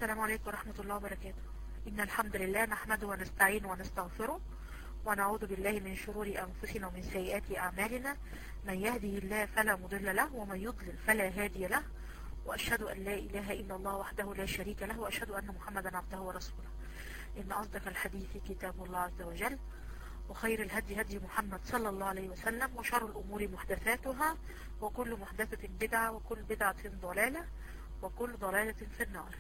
السلام عليكم ورحمة الله وبركاته إن الحمد لله نحمده ونستعين ونستغفره ونعوذ بالله من شرور أنفسنا ومن سيئات أعمالنا من يهده الله فلا مضل له ومن يضلل فلا هادي له وأشهد أن لا إله إلا الله وحده لا شريك له وأشهد أن محمدا عبده ورسوله إن أصدق الحديث كتاب الله عز وجل وخير الهدي هدي محمد صلى الله عليه وسلم وشر الأمور محدثاتها وكل محدثة بدعة وكل بدعة ضلالة وكل ضلالة في النار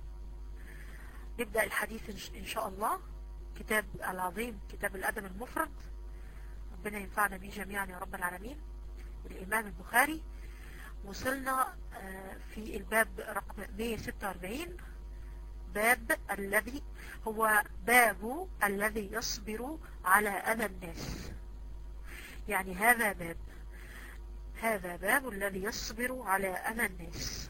نبدأ الحديث إن شاء الله كتاب العظيم كتاب الأدب المفرد ربنا ينفعنا به جميعا يا رب العالمين الإمام البخاري وصلنا في الباب رقم 146 باب الذي هو باب الذي يصبر على أذى الناس يعني هذا باب هذا باب الذي يصبر على أذى الناس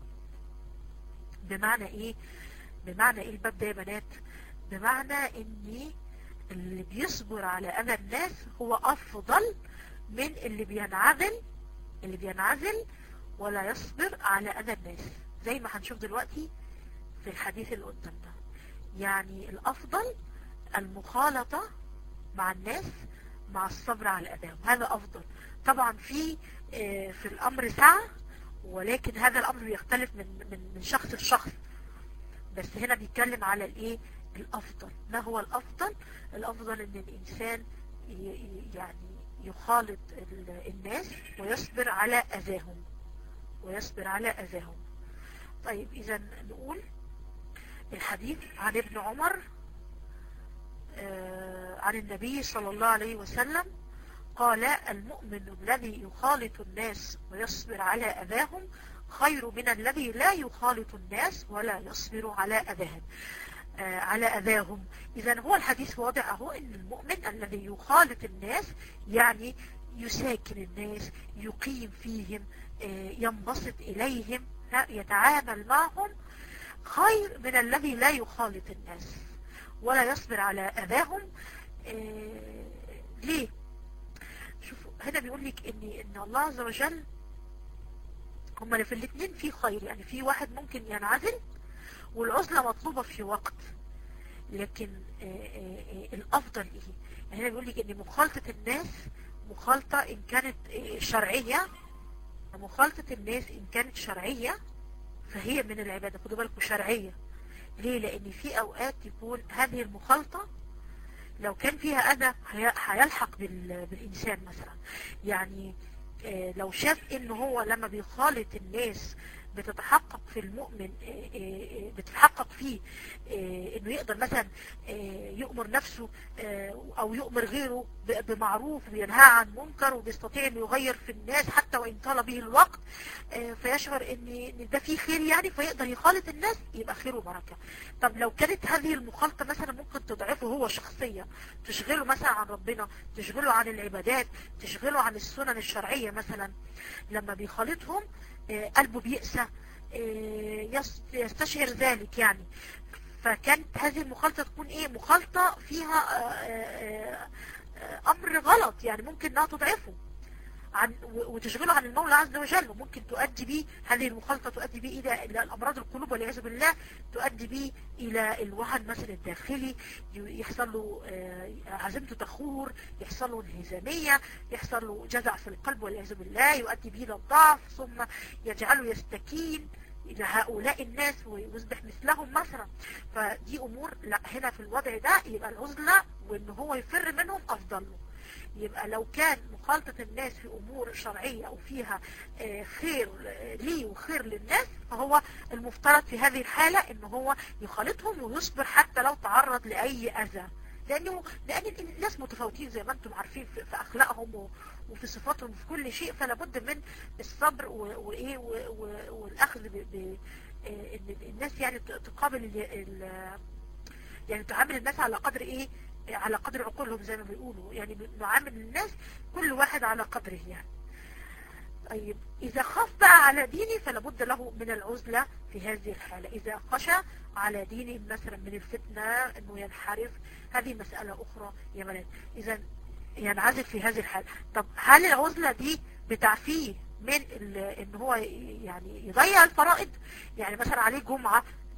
بمعنى ايه بمعنى ايه الباب ده يا بنات بمعنى ان اللي بيصبر على اذى الناس هو افضل من اللي بينعزل اللي بينعزل ولا يصبر على اذى الناس زي ما هنشوف دلوقتي في الحديث اللي قدامنا يعني الافضل المخالطة مع الناس مع الصبر على اذاهم هذا افضل طبعا في في الامر سعة ولكن هذا الامر بيختلف من من من شخص لشخص بس هنا بيتكلم على الايه الافضل ما هو الافضل الافضل ان الانسان يعني يخالط الناس ويصبر على اذاهم ويصبر على اذاهم طيب اذا نقول الحديث عن ابن عمر عن النبي صلى الله عليه وسلم قال المؤمن الذي يخالط الناس ويصبر على أذاهم خير من الذي لا يخالط الناس ولا يصبر على أذاهم آه على أذاهم إذا هو الحديث واضح أهو أن المؤمن الذي يخالط الناس يعني يساكن الناس يقيم فيهم آه ينبسط إليهم يتعامل معهم خير من الذي لا يخالط الناس ولا يصبر على أذاهم آه ليه شوفوا هنا بيقول لك ان ان الله عز وجل هما في الاثنين في خير يعني في واحد ممكن ينعزل والعزلة مطلوبة في وقت لكن آآ آآ الافضل ايه يعني هنا بيقول لك ان مخالطة الناس مخالطة ان كانت شرعية مخالطة الناس ان كانت شرعية فهي من العبادة خدوا بالكم شرعية ليه لان في اوقات يكون هذه المخالطة لو كان فيها أذى هيلحق بالإنسان مثلا يعني لو شاف إن هو لما بيخالط الناس بتتحقق في المؤمن بتتحقق فيه انه يقدر مثلا يؤمر نفسه او يؤمر غيره بمعروف وينهى عن منكر وبيستطيع انه يغير في الناس حتى وان طال به الوقت فيشعر ان ده فيه خير يعني فيقدر يخالط الناس يبقى خير وبركة طب لو كانت هذه المخالطة مثلا ممكن تضعفه هو شخصيا تشغله مثلا عن ربنا تشغله عن العبادات تشغله عن السنن الشرعية مثلا لما بيخالطهم قلبه بيأسى يستشعر ذلك يعني فكانت هذه المخالطة تكون ايه مخالطة فيها امر غلط يعني ممكن انها تضعفه عن وتشغله عن المولى عز وجل وممكن تؤدي به هذه المخالطة تؤدي به إلى, إلى الأمراض القلوب والعياذ بالله تؤدي به إلى الوهن مثلا الداخلي يحصل له عزيمته تخور يحصل له انهزامية يحصل له جزع في القلب والعياذ بالله يؤدي به إلى الضعف ثم يجعله يستكين إلى هؤلاء الناس ويصبح مثلهم مثلا فدي أمور لا هنا في الوضع ده يبقى العزلة وإن هو يفر منهم أفضل له يبقى لو كان مخالطة الناس في أمور شرعية أو فيها خير ليه وخير للناس فهو المفترض في هذه الحالة إن هو يخالطهم ويصبر حتى لو تعرض لأي أذى لأنه لأن الناس متفاوتين زي ما أنتم عارفين في أخلاقهم وفي صفاتهم في كل شيء فلا بد من الصبر وإيه والأخذ ب إن الناس يعني تقابل يعني تعامل الناس على قدر إيه على قدر عقولهم زي ما بيقولوا يعني نعامل الناس كل واحد على قدره يعني طيب إذا خاف بقى على ديني فلابد له من العزلة في هذه الحالة إذا خشى على ديني مثلا من الفتنة أنه ينحرف هذه مسألة أخرى يا بنات إذا ينعزل في هذه الحالة طب هل العزلة دي بتعفيه من ان هو يعني يضيع الفرائض يعني مثلا عليه جمعة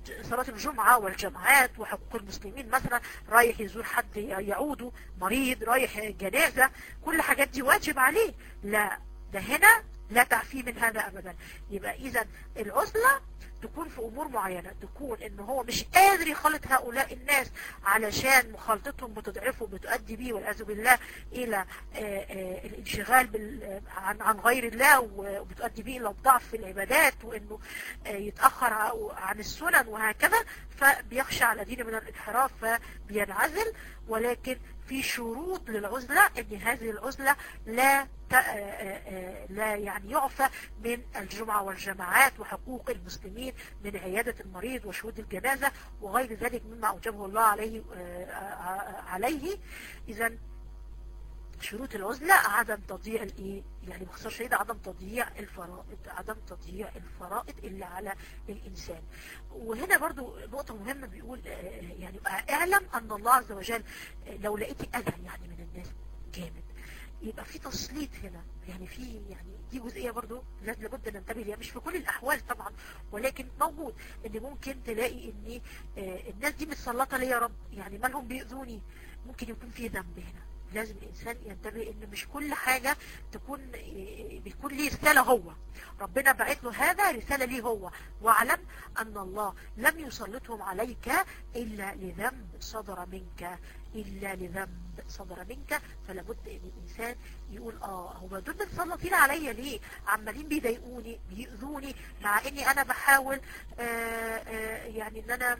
صلاة الجمعة والجماعات وحقوق المسلمين مثلا رايح يزور حد يعوده مريض رايح جنازة كل حاجات دي واجب عليه لا ده هنا لا تعفيه من هذا ابدا يبقى اذا العزلة تكون في امور معينة تكون ان هو مش قادر يخلط هؤلاء الناس علشان مخالطتهم بتضعفه بتؤدي بيه والعياذ بالله الى آه، آه، الانشغال بال- عن عن غير الله وبتؤدي بيه الى الضعف في العبادات وانه آه، يتاخر ع- عن السنن وهكذا فبيخشى على دينه من الانحراف فبينعزل ولكن في شروط للعزلة ان هذه العزلة لا ت- آه، آه، آه، لا يعني يعفى من الجمعة والجماعات وحقوق المسلمين من عيادة المريض وشهود الجنازة وغير ذلك مما أوجبه الله عليه آه، آه، عليه إذا شروط العزلة عدم تضييع الايه يعني باختصار شديد عدم تضييع الفرائض عدم تضييع الفرائض اللي على الإنسان وهنا برضو نقطة مهمة بيقول آه، يعني اعلم أن الله عز وجل آه، لو لقيتي أذى يعني من الناس جامد يبقى في تسليط هنا يعني في يعني دي جزئية برضو لا- لابد ننتبه ليها مش في كل الأحوال طبعا ولكن موجود ان ممكن تلاقي ان آه، الناس دي متسلطة ليه يا رب يعني مالهم بيأذوني ممكن يكون في ذنب هنا لازم الإنسان ينتبه ان مش كل حاجة تكون آه، بيكون ليه رسالة هو ربنا بعت له هذا رسالة ليه هو واعلم أن الله لم يسلطهم عليك إلا لذنب صدر منك إلا لذنب صدر منك فلا بد ان الانسان يقول اه هو دول متسلطين عليا ليه عمالين بيضايقوني بيؤذوني مع اني انا بحاول آه آه يعني ان انا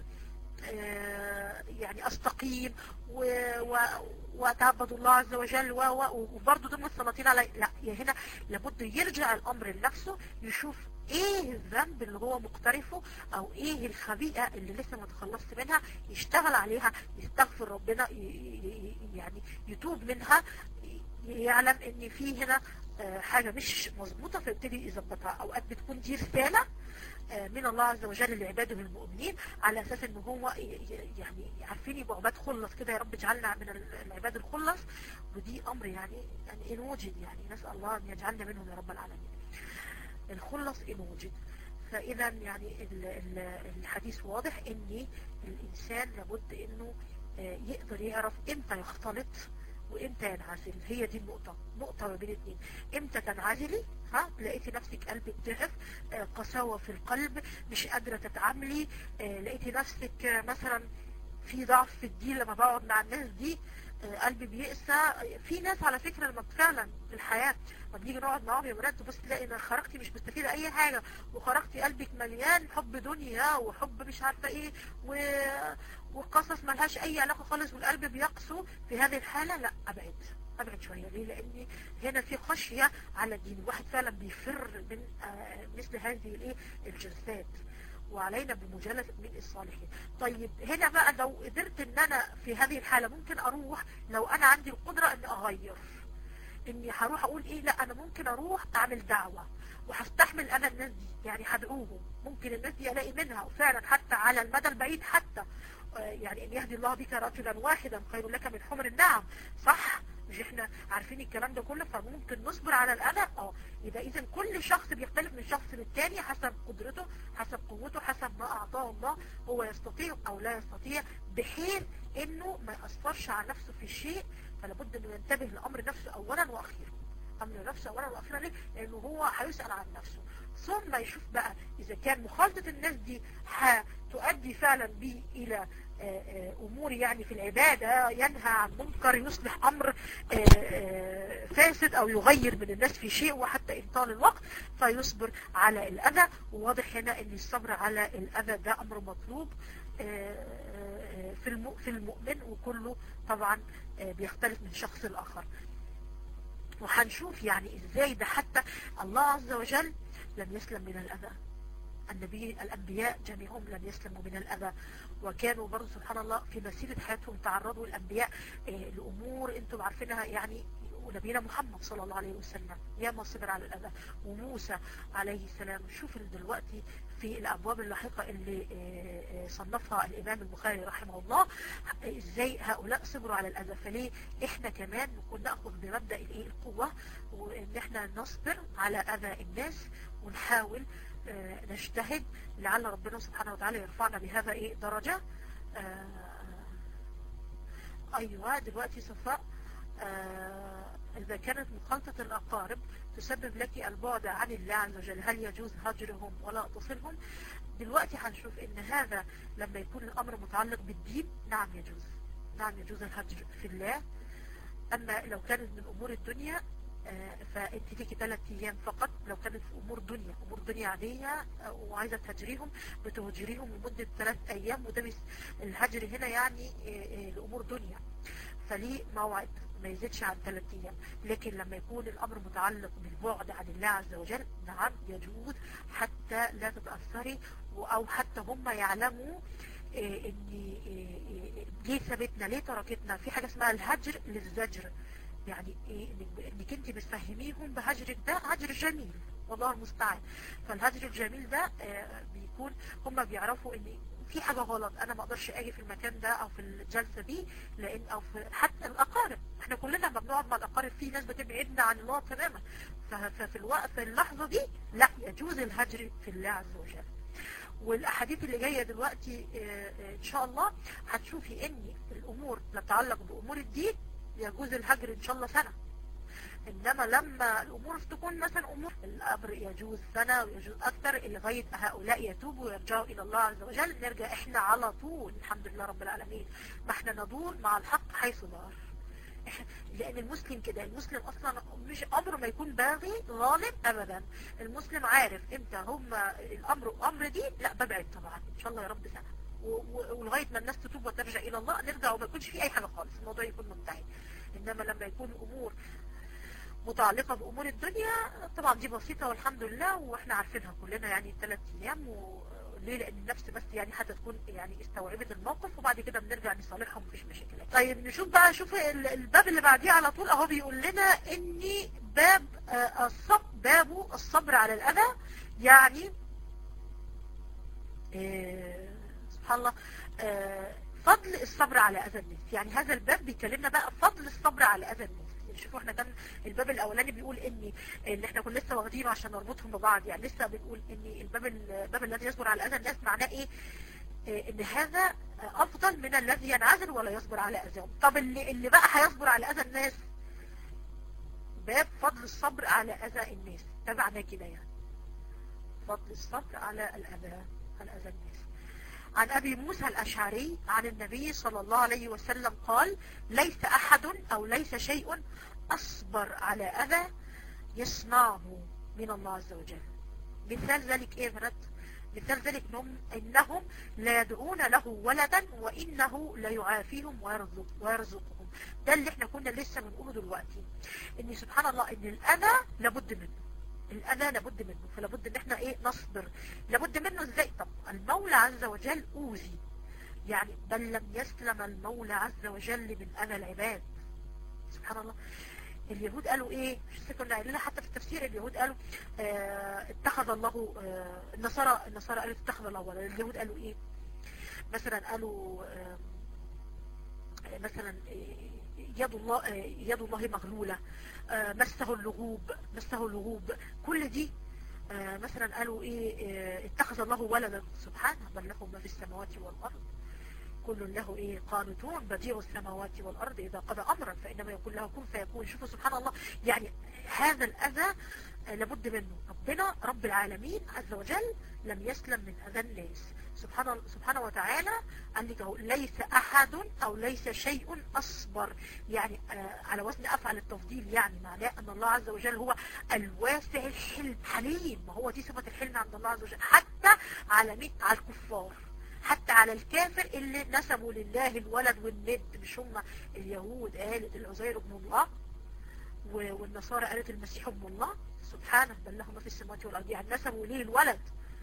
آه يعني استقيم و- و- واتعبد الله عز وجل و- و- وبرضه دول متسلطين علي لا يا هنا لابد يرجع الامر لنفسه يشوف ايه الذنب اللي هو مقترفه او ايه الخبيئة اللي لسه ما تخلصت منها يشتغل عليها يستغفر ربنا ي- ي- ي- يعني يتوب منها ي- يعلم ان في هنا آه، حاجة مش مظبوطة فيبتدي يظبطها اوقات بتكون دي رسالة آه، من الله عز وجل لعباده المؤمنين على اساس ان هو ي- ي- يعني عارفين يبقوا عباد خلص كده يا رب اجعلنا من ال- العباد الخلص ودي امر يعني يعني ان وجد يعني نسال الله ان يجعلنا منهم يا رب العالمين الخلص إن وجد فإذا يعني ال- ال- الحديث واضح إن الإنسان لابد إنه آه، يقدر يعرف إمتى يختلط وإمتى ينعزل هي دي النقطة نقطة ما بين اتنين إمتى تنعزلي ها لقيتي نفسك قلبك ضعف آه، قساوة في القلب مش قادرة تتعاملي آه، لقيتي نفسك آه، مثلا في ضعف في الدين لما بقعد مع الناس دي آه، قلبي بيقسى في ناس على فكرة لما فعلا في الحياة لما بنيجي نقعد معاهم يا بنات تبص تلاقي ان خرجتي مش مستفيدة اي حاجة وخرجتي قلبك مليان حب دنيا وحب مش عارفة ايه و... وقصص ملهاش اي علاقة خالص والقلب بيقسو في هذه الحالة لا ابعد ابعد شوية ليه لان هنا في خشية على الدين الواحد فعلا بيفر من آه، مثل هذه الايه الجلسات وعلينا بمجالة من الصالحين طيب هنا بقى لو قدرت ان انا في هذه الحالة ممكن اروح لو انا عندي القدرة اني اغير اني هروح اقول ايه لا انا ممكن اروح اعمل دعوة وهستحمل انا الناس دي يعني هدعوهم ممكن الناس دي الاقي منها وفعلا حتى على المدى البعيد حتى آه، يعني ان يهدي الله بك رجلا واحدا خير لك من حمر النعم صح مش احنا عارفين الكلام ده كله فممكن نصبر على الاذى اه يبقى اذا كل شخص بيختلف من شخص للتاني حسب قدرته حسب قوته حسب ما اعطاه الله هو يستطيع او لا يستطيع بحيث انه ما يأثرش على نفسه في شيء فلابد انه ينتبه لامر نفسه اولا واخيرا امر نفسه اولا واخيرا ليه؟ لانه هو هيسأل عن نفسه ثم يشوف بقى اذا كان مخالطة الناس دي هتؤدي فعلا بيه الى آه، آه، امور يعني في العبادة ينهى عن منكر يصلح امر آه، آه، فاسد او يغير من الناس في شيء وحتى ان طال الوقت فيصبر على الاذى وواضح هنا ان الصبر على الاذى ده امر مطلوب آه، آه، في الم- في المؤمن وكله طبعا آه، بيختلف من شخص لاخر وهنشوف يعني ازاي ده حتى الله عز وجل لم يسلم من الاذى النبي الأنبياء جميعهم لم يسلموا من الأذى وكانوا برضو سبحان الله في مسيرة حياتهم تعرضوا الأنبياء آه، لأمور أنتم عارفينها يعني ونبينا محمد صلى الله عليه وسلم ياما صبر على الأذى وموسى عليه السلام شوف دلوقتي في الأبواب اللاحقة اللي آه، آه، صنفها الإمام البخاري رحمه الله إزاي هؤلاء صبروا على الأذى فليه إحنا كمان نكون نأخذ بمبدأ الإيه القوة وإن إحنا نصبر على أذى الناس ونحاول آه، نجتهد لعل ربنا سبحانه وتعالى يرفعنا بهذا ايه درجة ايوه دلوقتي صفاء اذا كانت مخالطة الاقارب تسبب لك البعد عن الله عز وجل هل يجوز هجرهم ولا تصلهم دلوقتي هنشوف ان هذا لما يكون الامر متعلق بالدين نعم يجوز نعم يجوز الهجر في الله اما لو كانت من امور الدنيا آه، فانت ليكي ثلاث ايام فقط لو كانت في امور دنيا امور دنيا عادية آه، وعايزة تهجريهم بتهجريهم لمدة ثلاث ايام وده الهجر هنا يعني آه، لامور دنيا فليه موعد ما يزيدش عن ثلاث ايام لكن لما يكون الامر متعلق بالبعد عن الله عز وجل نعم يجوز حتى لا تتأثري او حتى هم يعلموا ان ليه ثبتنا ليه تركتنا في حاجة اسمها الهجر للزجر يعني ايه انك انت بتفهميهم بهجرك ده هجر جميل والله المستعان فالهجر الجميل ده آه، بيكون هم بيعرفوا ان في حاجة غلط انا ما اقدرش اجي في المكان ده او في الجلسة دي لان او في حتى الاقارب احنا كلنا لما بنقعد مع الاقارب في ناس بتبعدنا عن الله تماما ففي الوقت في اللحظة دي لا يجوز الهجر في الله عز وجل والاحاديث اللي جاية دلوقتي آه، آه، ان شاء الله هتشوفي ان الامور تتعلق بامور الدين يجوز الهجر ان شاء الله سنة انما لما الامور تكون مثلا امور الامر يجوز سنة ويجوز اكثر لغاية هؤلاء يتوبوا ويرجعوا الى الله عز وجل نرجع احنا على طول الحمد لله رب العالمين ما احنا ندور مع الحق حيث دار لان المسلم كده المسلم اصلا مش امر ما يكون باغي ظالم ابدا المسلم عارف امتى هم الامر امر دي لا ببعد طبعا ان شاء الله يا رب سنة ولغاية ما الناس تتوب وترجع الى الله نرجع وما يكونش في اي حاجة خالص الموضوع يكون منتهي انما لما يكون امور متعلقة بامور الدنيا طبعا دي بسيطة والحمد لله واحنا عارفينها كلنا يعني ثلاث ايام ليه لان النفس بس يعني حتى تكون يعني استوعبت الموقف وبعد كده بنرجع نصالحهم مفيش مشاكل طيب نشوف بقى شوف الباب اللي بعديه على طول اهو بيقول لنا ان باب آه، الصبر بابه الصبر على الاذى يعني آه، سبحان الله آه، فضل الصبر على اذى الناس يعني هذا الباب بيكلمنا بقى فضل الصبر على اذى الناس يعني شوفوا احنا كان الباب الاولاني بيقول ان اللي احنا كنا لسه واخدينه عشان نربطهم ببعض يعني لسه بنقول ان الباب الباب الذي يصبر على اذى الناس معناه ايه آه، ان هذا افضل من الذي ينعزل ولا يصبر على اذاهم طب اللي اللي بقى هيصبر على اذى الناس باب فضل الصبر على اذى الناس ده معناه كده يعني فضل الصبر على الاذى على اذى الناس عن أبي موسى الأشعري عن النبي صلى الله عليه وسلم قال ليس أحد أو ليس شيء أصبر على أذى يصنعه من الله عز وجل مثال ذلك إيه بنات مثال ذلك إنهم, إنهم لا يدعون له ولدا وإنه لا يعافيهم ويرزق ويرزقهم ده اللي احنا كنا لسه بنقوله دلوقتي ان سبحان الله ان الأذى لابد منه الأذى لابد منه فلابد ان احنا ايه نصبر لابد منه ازاي طب المولى عز وجل اوذي يعني بل لم يسلم المولى عز وجل من أذى العباد سبحان الله اليهود قالوا ايه مش كنا قايلين حتى في التفسير اليهود قالوا اه اتخذ الله اه النصارى النصارى قالوا اتخذ الله ولا اليهود قالوا ايه مثلا قالوا اه مثلا يد الله يد الله مغلولة مسه اللغوب مسه اللغوب كل دي مثلا قالوا ايه اتخذ الله ولدا سبحانه بل له ما في السماوات والارض كل له ايه قانتون بديع السماوات والارض اذا قضى امرا فانما يقول له كن فيكون شوفوا سبحان الله يعني هذا الاذى لابد منه ربنا رب العالمين عز وجل لم يسلم من اذى الناس سبحانه, سبحانه وتعالى قال لك اهو ليس احد او ليس شيء اصبر يعني على وزن افعل التفضيل يعني معناه ان الله عز وجل هو الواسع الحلم حليم ما هو دي صفة الحلم عند الله عز وجل حتى على مين على الكفار حتى على الكافر اللي نسبوا لله الولد والند مش هم اليهود قالت العزير ابن الله والنصارى قالت المسيح ابن الله سبحانه بل له ما في السماوات والارض يعني نسبوا ليه الولد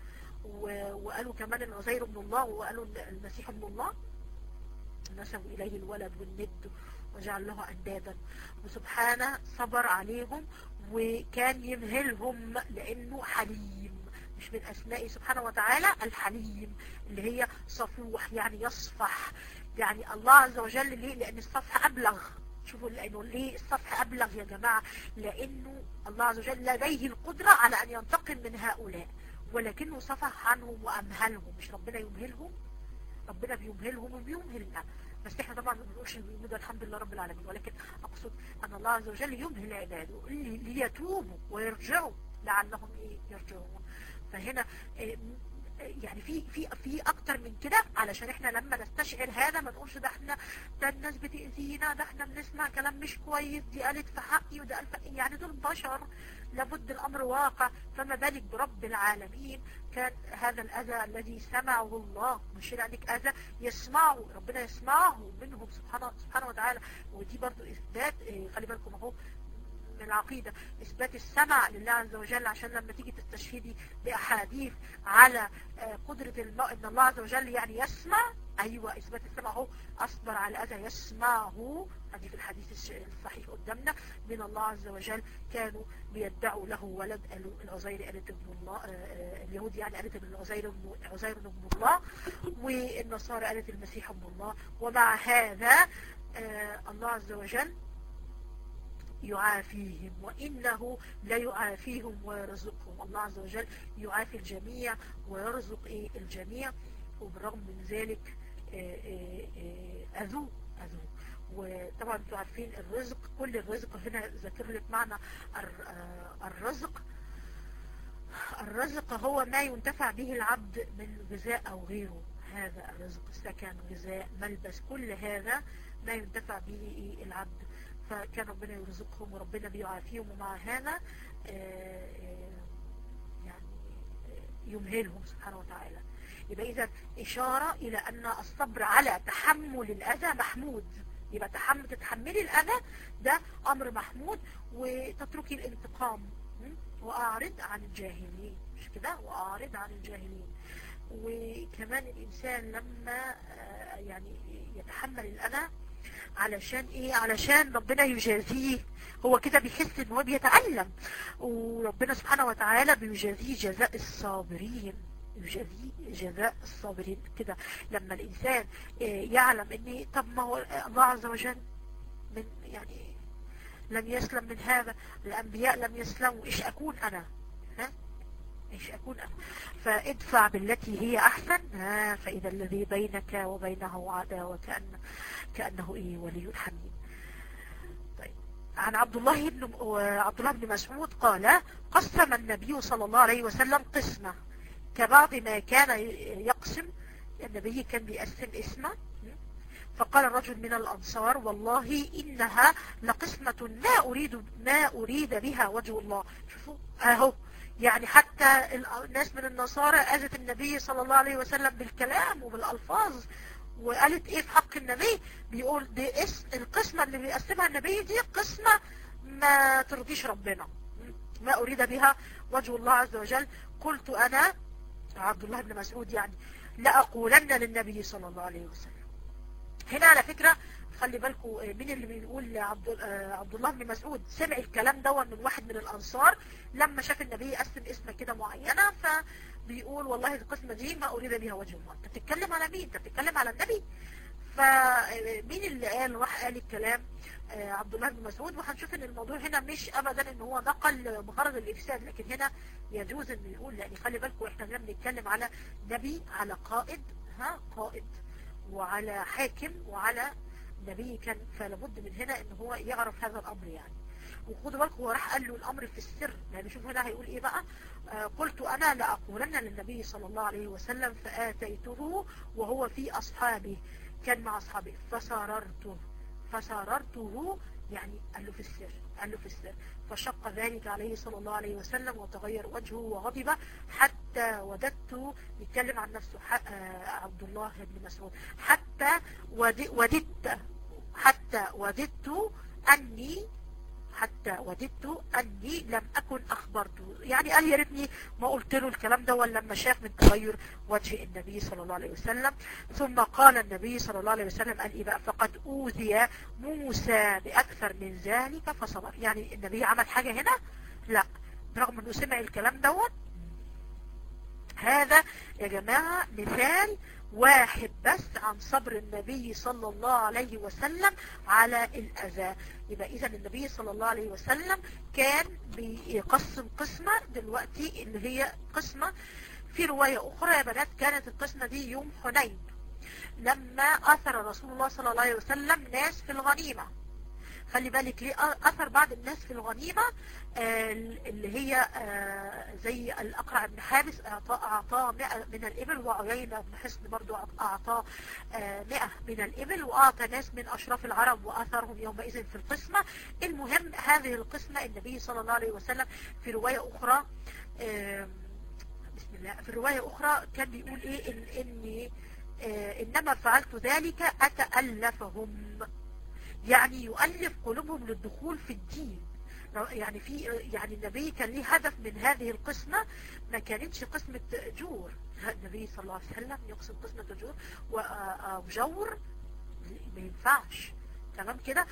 وقالوا كمان العزير ابن الله وقالوا المسيح ابن الله نسبوا إليه الولد والند وجعل له أندادا وسبحانه صبر عليهم وكان يمهلهم لأنه حليم مش من أسماء سبحانه وتعالى الحليم اللي هي صفوح يعني يصفح يعني الله عز وجل ليه لأن الصفح أبلغ شوفوا لأنه ليه الصفح أبلغ يا جماعة لأنه الله عز وجل لديه القدرة على أن ينتقم من هؤلاء ولكنه صفح عنهم وأمهلهم مش ربنا يمهلهم ربنا بيمهلهم وبيمهلنا بس احنا طبعا ما بنقولش ده الحمد لله رب العالمين ولكن اقصد ان الله عز وجل يمهل عباده ليتوبوا ويرجعوا لعلهم ايه يرجعون فهنا إيه يعني في في في اكتر من كده علشان احنا لما نستشعر هذا ما نقولش ده احنا ده الناس بتأذينا ده احنا بنسمع كلام مش كويس دي قالت في حقي وده قال في حقي يعني دول بشر لابد الامر واقع فما بالك برب العالمين كان هذا الاذى الذي سمعه الله مش عليك اذى يسمعه ربنا يسمعه منهم سبحانه سبحانه وتعالى ودي برضو اثبات إيه، خلي بالكم اهو من العقيدة إثبات السمع لله عز وجل عشان لما تيجي تستشهدي بأحاديث على آه، قدرة الله إن الله عز وجل يعني يسمع أيوة إثبات السمع هو أصبر على أذى يسمعه هذه في الحديث الصحيح قدامنا من الله عز وجل كانوا بيدعوا له ولد قالوا العزير قالت ابن الله آه، آه، اليهود يعني قالت ابن العزير عزير ابن الله والنصارى قالت المسيح ابن الله ومع هذا الله عز وجل يعافيهم وإنه لا يعافيهم ويرزقهم الله عز وجل يعافي الجميع ويرزق إيه الجميع وبالرغم من ذلك آه، آه، آه، أذوه أذوه وطبعا انتوا عارفين الرزق كل الرزق هنا ذكر لك معنى الرزق الرزق هو ما ينتفع به العبد من غذاء أو غيره هذا الرزق سكن غذاء ملبس كل هذا ما ينتفع به العبد فكان ربنا يرزقهم وربنا بيعافيهم ومع هذا آه، آه، يعني آه، يمهلهم سبحانه وتعالى يبقى إذا إشارة إلى أن الصبر على تحمل الأذى محمود يبقى تحمل تتحملي الأذى ده أمر محمود وتتركي الانتقام وأعرض عن الجاهلين مش كده وأعرض عن الجاهلين وكمان الإنسان لما يعني يتحمل الأذى علشان ايه علشان ربنا يجازيه هو كده بيحس ان هو بيتعلم وربنا سبحانه وتعالى بيجازيه جزاء الصابرين يجازيه جزاء الصابرين كده لما الانسان يعلم ان طب ما هو الله عز وجل من يعني لم يسلم من هذا الانبياء لم يسلموا ايش اكون انا ها ايش اكون انا فادفع بالتي هي احسن ها فاذا الذي بينك وبينه عداوة كأن كأنه ايه ولي حميم طيب عن عبد الله بن عبد الله بن مسعود قال قسم النبي صلى الله عليه وسلم قسمة كبعض ما كان يقسم النبي كان بيقسم اسمه فقال الرجل من الأنصار والله إنها لقسمة ما أريد ما أريد بها وجه الله شوفوا أهو يعني حتى الناس من النصارى أذت النبي صلى الله عليه وسلم بالكلام وبالألفاظ وقالت ايه في حق النبي بيقول دي اس القسمة اللي بيقسمها النبي دي قسمة ما ترضيش ربنا ما اريد بها وجه الله عز وجل قلت انا عبد الله بن مسعود يعني لأقولن للنبي صلى الله عليه وسلم هنا على فكرة خلي بالكم آه، مين اللي بيقول عبد آه، عبد الله بن مسعود سمع الكلام ده من واحد من الانصار لما شاف النبي يقسم اسم كده معينه فبيقول والله القسمه دي ما اريد بها وجه الله انت بتتكلم على مين انت بتتكلم على النبي فمين اللي قال راح قال الكلام آه، عبد الله بن مسعود وهنشوف ان الموضوع هنا مش ابدا ان هو نقل بغرض الافساد لكن هنا يجوز ان يقول لان خلي بالكم احنا هنا بنتكلم على نبي على قائد ها قائد وعلى حاكم وعلى النبي كان فلابد من هنا ان هو يعرف هذا الامر يعني وخدوا بالكم هو راح قال له الامر في السر يعني شوف هنا هيقول ايه بقى آه قلت انا لاقولن للنبي صلى الله عليه وسلم فاتيته وهو في اصحابه كان مع اصحابه فسررته فسررته يعني قال له في السر قال له في السر فشق ذلك عليه صلى الله عليه وسلم وتغير وجهه وغضب حتى وددت يتكلم عن نفسه آه، عبد الله بن مسعود حتى وددت حتى وددت أني حتى وددت أني لم أكن أخبرته يعني قال يا ريتني ما قلت له الكلام ده ولا لما شاف من تغير وجه النبي صلى الله عليه وسلم ثم قال النبي صلى الله عليه وسلم قال إيه بقى فقد أوذي موسى بأكثر من ذلك فصبر يعني النبي عمل حاجة هنا لا رغم أنه سمع الكلام دوت هذا يا جماعة مثال واحد بس عن صبر النبي صلى الله عليه وسلم على الأذى يبقى إذا النبي صلى الله عليه وسلم كان بيقسم قسمة دلوقتي اللي هي قسمة في رواية أخرى يا بنات كانت القسمة دي يوم حنين لما أثر رسول الله صلى الله عليه وسلم ناس في الغنيمة خلي بالك ليه أثر بعض الناس في الغنيمة آه، اللي هي آه، زي الأقرع بن حابس أعطاه 100 من الإبل وعيينة بن حسن برضو أعطاه 100 آه، من الإبل وأعطى ناس من أشراف العرب وأثرهم يومئذ في القسمة المهم هذه القسمة النبي صلى الله عليه وسلم في رواية أخرى بسم الله في رواية أخرى كان بيقول إيه إن إني إنما فعلت ذلك أتألفهم يعني يؤلف قلوبهم للدخول في الدين يعني في يعني النبي كان ليه هدف من هذه القسمة ما كانتش قسمة جور النبي صلى الله عليه وسلم يقسم قسمة جور وجور ما ينفعش تمام كده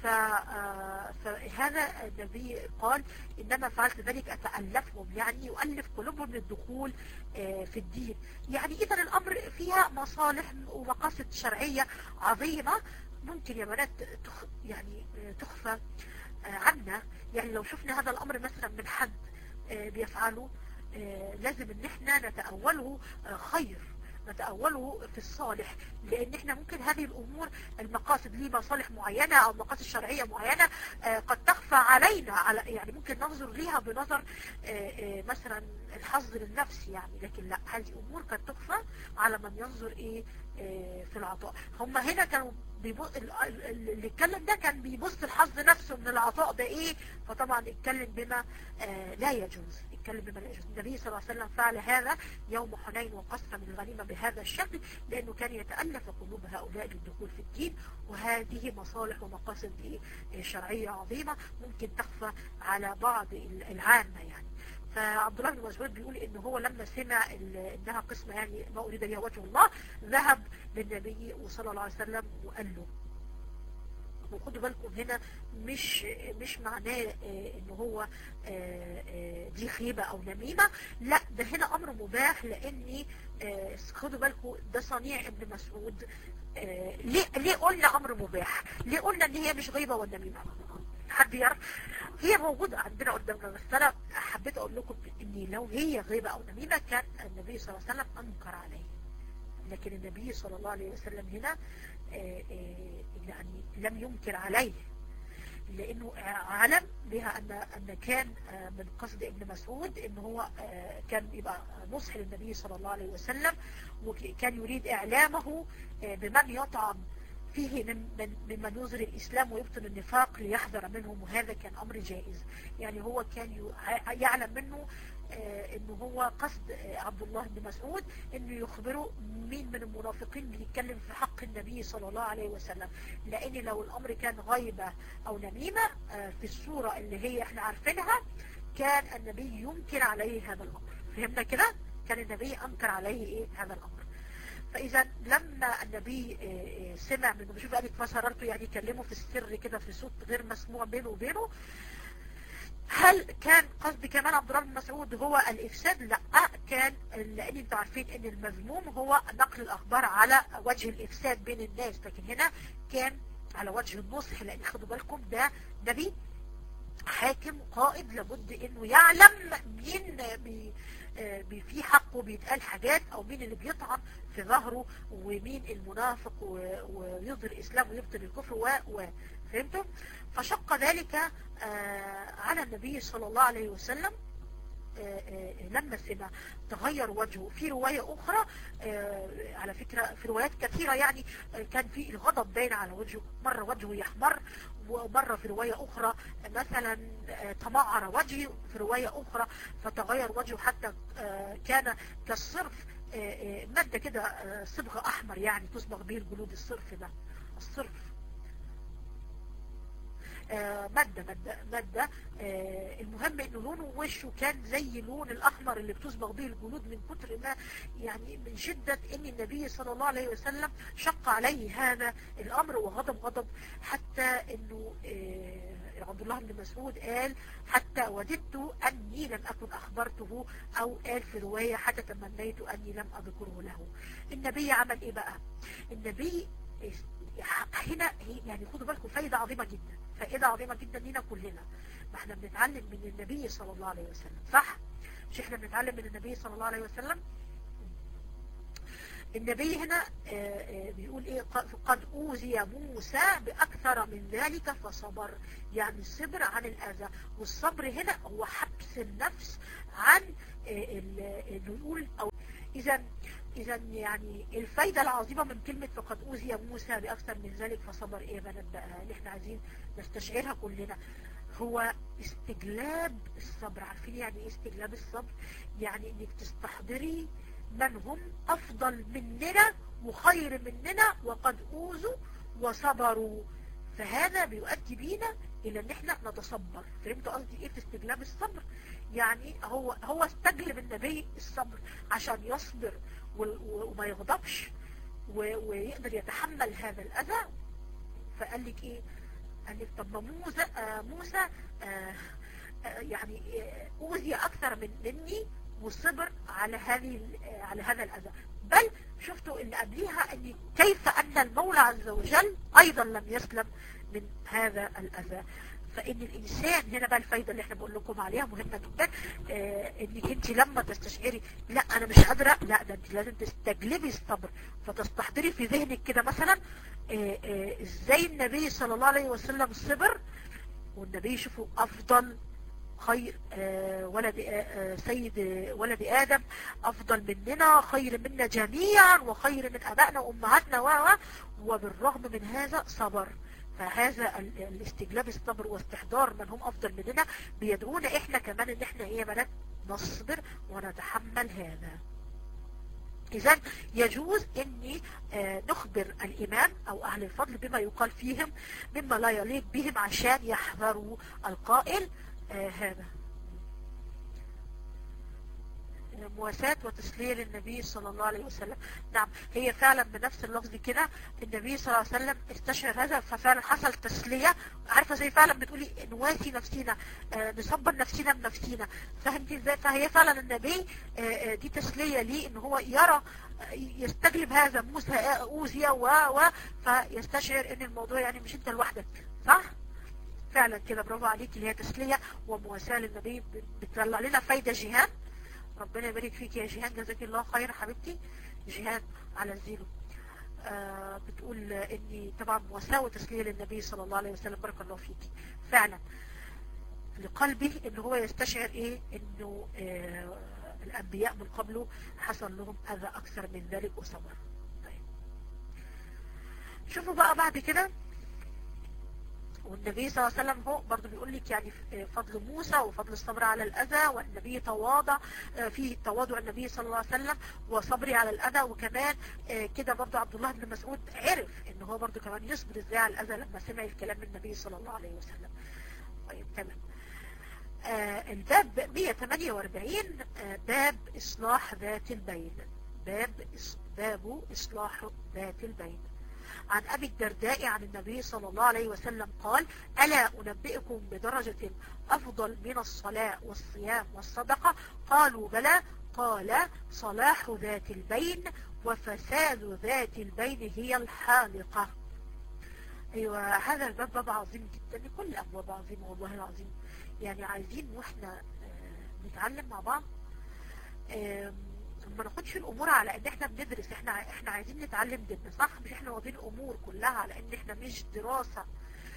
فهذا النبي قال إنما فعلت ذلك أتألفهم يعني يؤلف قلوبهم للدخول في الدين يعني إذا الأمر فيها مصالح ومقاصد شرعية عظيمة ممكن يا بنات تخ يعني تخفى عنا يعني لو شفنا هذا الأمر مثلا من حد بيفعله لازم ان احنا نتأوله خير نتأوله في الصالح لان احنا ممكن هذه الامور المقاصد ليه مصالح معينة او مقاصد شرعية معينة قد تخفى علينا على يعني ممكن ننظر ليها بنظر مثلا الحظ للنفس يعني لكن لا هذه امور قد تخفى على من ينظر ايه في العطاء هم هنا كانوا بيبص اللي اتكلم ده كان بيبص الحظ نفسه من العطاء ده ايه فطبعا اتكلم بما آه لا يجوز اتكلم بما لا يجوز النبي صلى الله عليه وسلم فعل هذا يوم حنين وقسم الغنيمة بهذا الشكل لانه كان يتألف قلوب هؤلاء للدخول في الدين وهذه مصالح ومقاصد شرعية عظيمة ممكن تخفى على بعض العامة يعني فعبد الله بن مسعود بيقول ان هو لما سمع انها قسمة يعني ما اريد بها وجه الله ذهب للنبي صلى الله عليه وسلم وقال له وخدوا بالكم هنا مش مش معناه ان هو دي خيبة او نميمة لا ده هنا امر مباح لاني خدوا بالكم ده صنيع ابن مسعود ليه ليه قلنا امر مباح ليه قلنا ان هي مش غيبة والنميمة حد يعرف هي موجودة عندنا قدامنا بس انا حبيت اقول لكم ان لو هي غيبة او نميمة كان النبي صلى الله عليه وسلم انكر عليه لكن النبي صلى الله عليه وسلم هنا يعني لم ينكر عليه لانه علم بها ان ان كان من قصد ابن مسعود ان هو كان يبقى نصح للنبي صلى الله عليه وسلم وكان يريد اعلامه بمن يطعن فيه من من ممن يظهر الإسلام ويبطن النفاق ليحذر منهم وهذا كان أمر جائز يعني هو كان يعلم منه انه هو قصد عبد الله بن مسعود انه يخبره مين من المنافقين بيتكلم في حق النبي صلى الله عليه وسلم لان لو الامر كان غيبة او نميمة في الصورة اللي هي احنا عارفينها كان النبي ينكر عليه هذا الامر فهمنا كده كان النبي انكر عليه ايه هذا الامر فإذا لما النبي سمع منه بشوف قالك فسررته يعني يكلمه في السر كده في صوت غير مسموع بينه وبينه هل كان قصد كمان عبد الله بن مسعود هو الإفساد؟ لا كان لأن انتوا عارفين ان المذموم هو نقل الأخبار على وجه الإفساد بين الناس لكن هنا كان على وجه النصح لأن خدوا بالكم ده نبي حاكم قائد لابد انه يعلم مين بي في حقه بيتقال حاجات او مين اللي بيطعن في ظهره ومين المنافق ويظهر الاسلام ويبطل الكفر و فهمتم فشق ذلك على النبي صلى الله عليه وسلم لما سمع تغير وجهه في رواية أخرى على فكرة في روايات كثيرة يعني كان في الغضب باين على وجهه مرة وجهه يحمر ومرة في رواية أخرى مثلا تمعر وجهه في رواية أخرى فتغير وجهه حتى كان كالصرف مادة كده صبغة أحمر يعني تصبغ به الجلود الصرف ده الصرف آه مادة مادة, مادة آه المهم انه لونه وشه كان زي لون الاحمر اللي بتصبغ به الجلود من كتر ما يعني من شدة ان النبي صلى الله عليه وسلم شق عليه هذا الامر وغضب غضب حتى انه آه عبد الله بن مسعود قال حتى وددت أني لم أكن أخبرته أو قال في رواية حتى تمنيت أني لم أذكره له النبي عمل إيه بقى النبي هنا يعني خدوا بالكم فايدة عظيمة جدا فائدة عظيمة جدا لنا كلنا ما احنا بنتعلم من النبي صلى الله عليه وسلم صح مش احنا بنتعلم من النبي صلى الله عليه وسلم النبي هنا بيقول ايه قد اوذي موسى باكثر من ذلك فصبر يعني الصبر عن الاذى والصبر هنا هو حبس النفس عن انه يقول او اذا اذا يعني الفايدة العظيمة من كلمة فقد اوذي موسى باكثر من ذلك فصبر ايه يا بنات بقى اللي احنا عايزين نستشعرها كلنا هو استجلاب الصبر عارفين يعني ايه استجلاب الصبر يعني انك تستحضري من هم أفضل مننا وخير مننا وقد أوذوا وصبروا فهذا بيؤدي بينا إلى أن احنا نتصبر فهمتوا قصدي إيه في استجلاب الصبر يعني هو هو استجلب النبي الصبر عشان يصبر وما يغضبش ويقدر يتحمل هذا الأذى فقال لك إيه قال لك طب ما موسى آه موسى آه آه يعني أوذي أكثر من مني والصبر على هذه على هذا الأذى بل شفتوا اللي قبليها ان كيف أن المولى عز وجل أيضا لم يسلم من هذا الأذى فإن الإنسان هنا بقى الفايدة اللي احنا بقول لكم عليها مهمة جدا اه انك انت لما تستشعري لا انا مش قادرة لا ده انت لازم تستجلبي الصبر فتستحضري في ذهنك كده مثلا اه اه ازاي النبي صلى الله عليه وسلم صبر والنبي شوفوا افضل خير ولد سيد ولد آدم أفضل مننا خير منا جميعا وخير من أبائنا وأمهاتنا و وبالرغم من هذا صبر فهذا الاستجلاب الصبر واستحضار من هم أفضل مننا بيدعونا إحنا كمان إن إحنا إيه بنات نصبر ونتحمل هذا إذا يجوز أني نخبر الإمام أو أهل الفضل بما يقال فيهم مما لا يليق بهم عشان يحذروا القائل آه هذا مواساة وتسلية للنبي صلى الله عليه وسلم نعم هي فعلا بنفس اللفظ كده النبي صلى الله عليه وسلم استشعر هذا ففعلا حصل تسلية عارفة زي فعلا بتقولي نواسي نفسينا آه نصبر نفسينا بنفسينا فهمتي ازاي فهي فعلا النبي آه دي تسلية ليه ان هو يرى يستجلب هذا موسى اوزيا و و فيستشعر ان الموضوع يعني مش انت لوحدك صح؟ فعلا كده برافو عليك اللي هي تسلية ومواساة للنبي بتطلع لنا فايدة جهان ربنا يبارك فيك يا جهان جزاك الله خير حبيبتي جهان على الزيرو آه بتقول اني طبعا مواساة وتسلية للنبي صلى الله عليه وسلم بارك الله فيك فعلا لقلبي ان هو يستشعر ايه انه آه الانبياء من قبله حصل لهم اذى اكثر من ذلك وصبر طيب شوفوا بقى بعد كده والنبي صلى الله عليه وسلم هو برضه بيقول لك يعني فضل موسى وفضل الصبر على الأذى والنبي تواضع في تواضع النبي صلى الله عليه وسلم وصبري على الأذى وكمان كده برضه عبد الله بن مسعود عرف ان هو برضه كمان يصبر ازاي على الأذى لما سمع الكلام من النبي صلى الله عليه وسلم طيب تمام آه الباب 148 آه باب إصلاح ذات البين باب باب إصلاح ذات البين عن أبي الدرداء عن النبي صلى الله عليه وسلم قال ألا أنبئكم بدرجة أفضل من الصلاة والصيام والصدقة قالوا بلى قال صلاح ذات البين وفساد ذات البين هي الحالقة أيوة هذا الباب باب عظيم جدا كل الأبواب عظيمة والله العظيم يعني عايزين واحنا نتعلم مع بعض ما ناخدش الامور على ان احنا بندرس احنا احنا عايزين نتعلم ديننا صح مش احنا واخدين الامور كلها على ان احنا مش دراسة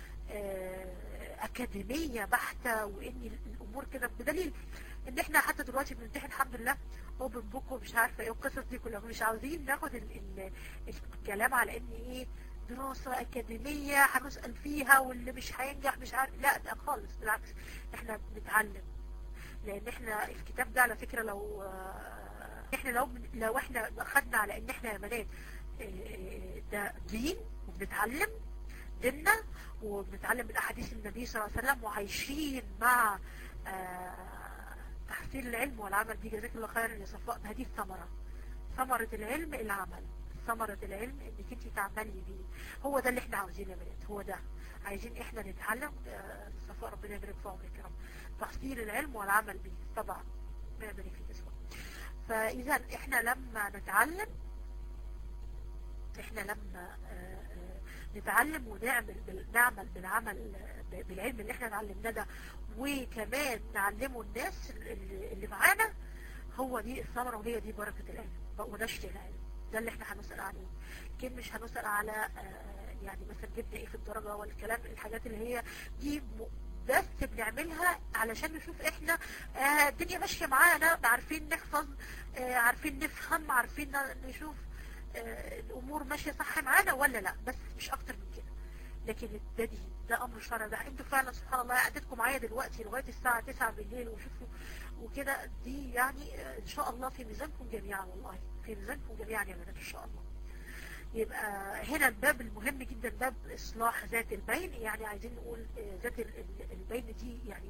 اكاديمية بحتة وان الامور كده بدليل ان احنا حتى دلوقتي بنمتحن الحمد لله اوبن بوك ومش عارفة ايه القصص دي كلها مش عاوزين ناخد ال ال الكلام على ان ايه دراسة اكاديمية هنسأل فيها واللي مش هينجح مش عارف لا ده خالص بالعكس احنا بنتعلم لان احنا الكتاب ده على فكرة لو احنا لو لو احنا اخدنا على ان احنا يا بنات ده دين وبنتعلم ديننا وبنتعلم من احاديث النبي صلى الله عليه وسلم وعايشين مع تحصيل العلم والعمل دي جزاك الله خيرا يا صفاء هذه الثمرة ثمرة العلم العمل ثمرة العلم انك انت تعملي بيه هو ده اللي احنا عاوزينه يا بنات هو ده عايزين احنا نتعلم آه، صفاء ربنا يبارك في عمرك يا رب تحصيل العلم والعمل به طبعا ما يبارك فيك اسمه فاذا احنا لما نتعلم احنا لما آه، آه، نتعلم ونعمل بال- نعمل بالعمل آه، بالعلم اللي احنا اتعلمناه ده وكمان نعلمه الناس اللي اللي معانا هو دي الثمرة وهي دي بركة العلم ونشر العلم ده اللي احنا هنسأل عليه كم مش هنسأل على آه، يعني مثلا جبنا ايه في الدرجة والكلام الحاجات اللي هي دي م- بس بنعملها علشان نشوف احنا آه، الدنيا ماشية معانا عارفين نحفظ آه، عارفين نفهم عارفين ن- نشوف آه، الامور ماشية صح معانا ولا لا بس مش اكتر من كده لكن ده دي ده امر شرع ده انتوا فعلا سبحان الله قعدتكم معايا دلوقتي لغايه الساعه 9 بالليل وشوفوا وكده دي يعني آه، ان شاء الله في ميزانكم جميعا والله في ميزانكم جميعا يا بنات ان شاء الله يبقى هنا الباب المهم جدا باب اصلاح ذات البين يعني عايزين نقول آه، ذات ال- ال- البين دي يعني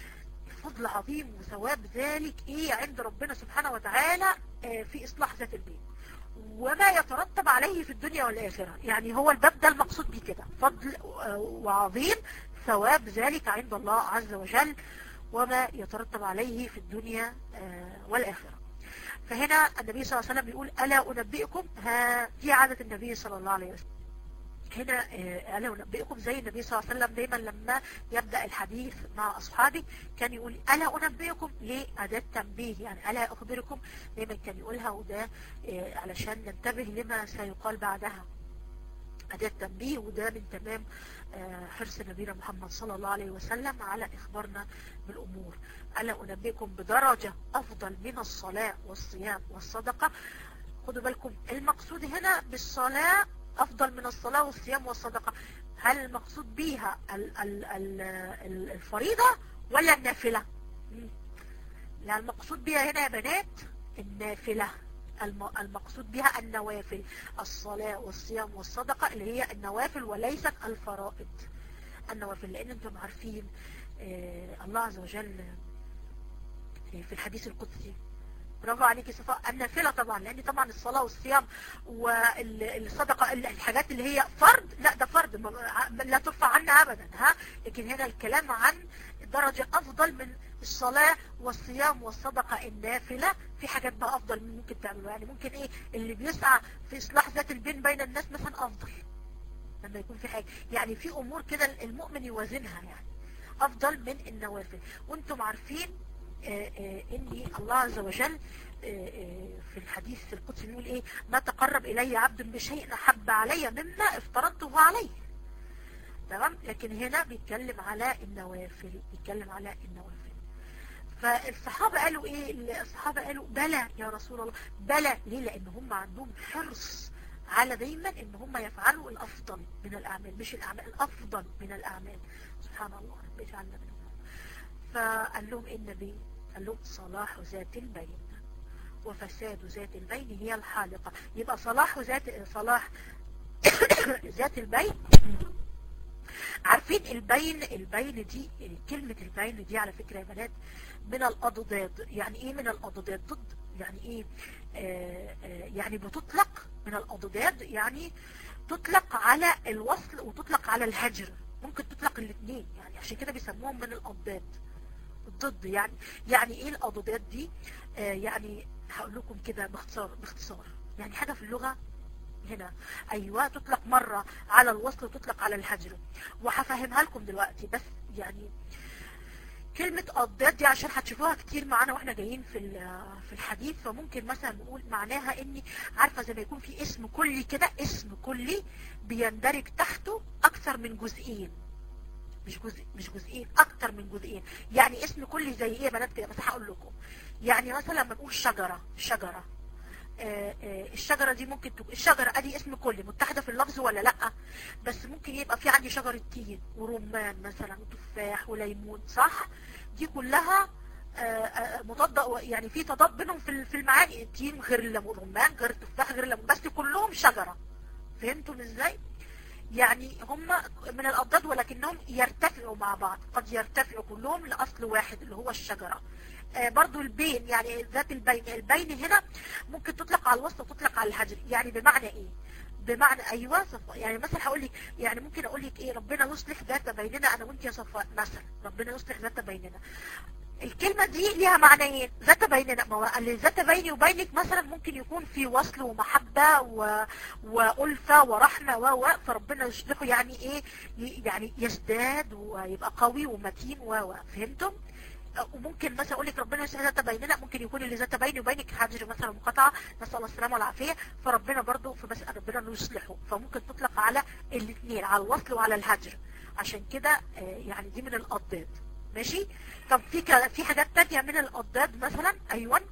فضل عظيم وثواب ذلك ايه عند ربنا سبحانه وتعالى آه، في اصلاح ذات البين وما يترتب عليه في الدنيا والآخرة يعني هو الباب ده المقصود بيه كده فضل آه، وعظيم ثواب ذلك عند الله عز وجل وما يترتب عليه في الدنيا آه، والآخرة فهنا النبي صلى الله عليه وسلم بيقول ألا أنبئكم ها دي عادة النبي صلى الله عليه وسلم هنا آه، ألا أنبئكم زي النبي صلى الله عليه وسلم دايما لما يبدأ الحديث مع أصحابه كان يقول ألا أنبئكم ليه أداة تنبيه يعني ألا أخبركم دايما كان يقولها وده آه، علشان ننتبه لما سيقال بعدها أداة تنبيه وده من تمام آه، حرص نبينا محمد صلى الله عليه وسلم على إخبارنا بالأمور ألا أنبئكم بدرجة أفضل من الصلاة والصيام والصدقة خدوا بالكم المقصود هنا بالصلاة أفضل من الصلاة والصيام والصدقة هل المقصود بيها ال- ال- ال- ال- الفريضة ولا النافلة مم. لا المقصود بيها هنا يا بنات النافلة الم- المقصود بها النوافل الصلاة والصيام والصدقة اللي هي النوافل وليست الفرائض النوافل لأن انتم عارفين آه، الله عز وجل آه، في الحديث القدسي برافو عليكي صفاء النافلة طبعا لأن طبعا الصلاة والصيام والصدقة الحاجات اللي هي فرض لا ده فرض ما- لا ترفع عنا أبدا ها لكن هنا الكلام عن درجة أفضل من الصلاة والصيام والصدقة النافلة في حاجات بقى أفضل من ممكن تعملوا يعني ممكن إيه اللي بيسعى في إصلاح ذات البين بين الناس مثلا أفضل لما يكون في حاجة يعني في أمور كده المؤمن يوازنها يعني أفضل من النوافل وانتم عارفين آه، آه، ان الله عز وجل آه، آه، في الحديث القدسي بيقول ايه ما تقرب الي عبد بشيء احب علي مما افترضته عليه تمام لكن هنا بيتكلم على النوافل بيتكلم على النوافل فالصحابة قالوا ايه الصحابة قالوا بلى يا رسول الله بلى ليه لان هم عندهم حرص على دايما ان هم يفعلوا الافضل من الاعمال مش الاعمال الافضل من الاعمال سبحان الله رب اجعلنا منهم فقال لهم ايه النبي قال لهم صلاح ذات البين وفساد ذات البين هي الحالقة يبقى صلاح ذات صلاح ذات البين عارفين البين البين دي كلمة البين دي على فكرة يا بنات من الأضداد يعني ايه من الأضداد ضد يعني ايه آه آه يعني بتطلق من الأضداد يعني تطلق على الوصل وتطلق على الهجر ممكن تطلق الاثنين يعني عشان كده بيسموهم من الأضداد الضد يعني يعني ايه الأضداد دي آه يعني هقول لكم كده باختصار باختصار يعني حاجة في اللغة هنا ايوه تطلق مرة على الوصل وتطلق على الهجر وهفهمها لكم دلوقتي بس يعني كلمة أضداد دي عشان هتشوفوها كتير معانا واحنا جايين في في الحديث فممكن مثلا نقول معناها اني عارفة زي ما يكون في اسم كلي كده اسم كلي بيندرج تحته اكثر من جزئين مش جزء مش جزئين اكتر من جزئين يعني اسم كلي زي ايه يا بنات كده بس هقول لكم يعني مثلا لما نقول شجرة شجرة آآ آآ الشجرة دي ممكن تبقى الشجرة ادي اسم كلي متحدة في اللفظ ولا لا بس ممكن يبقى في عندي شجرة تين ورمان مثلا وتفاح وليمون صح دي كلها مضاد يعني في تضاد بينهم في في المعاني التين غير الرمان غير التفاح غير الليمون بس كلهم شجرة فهمتم ازاي يعني هم من الأضداد ولكنهم يرتفعوا مع بعض قد يرتفعوا كلهم لأصل واحد اللي هو الشجرة آه، برضو البين يعني ذات البين البين هنا ممكن تطلق على الوسط وتطلق على الهجر يعني بمعنى ايه بمعنى ايوه صفاء يعني مثلا هقول لك يعني ممكن اقول لك ايه ربنا يصلح ذات بيننا انا وانت يا صفاء مثلا ربنا يصلح ذات بيننا الكلمة دي ليها معنيين ذات بيننا ما هو اللي ذات بيني وبينك مثلا ممكن يكون في وصل ومحبة و... وألفة ورحمة و و فربنا يصلحه يعني ايه ي- يعني يزداد ويبقى قوي ومتين و و فهمتم؟ وممكن مثلا اقول لك ربنا يصلح ذات بيننا ممكن يكون اللي ذات بيني وبينك حاجر مثلا مقاطعه نسال الله السلامه والعافيه فربنا برضو فبس ربنا انه يصلحه فممكن تطلق على الاثنين على الوصل وعلى الهجر عشان كده آه، يعني دي من الاضداد ماشي طب في ك- في حاجات تانية من الاضداد مثلا ايوه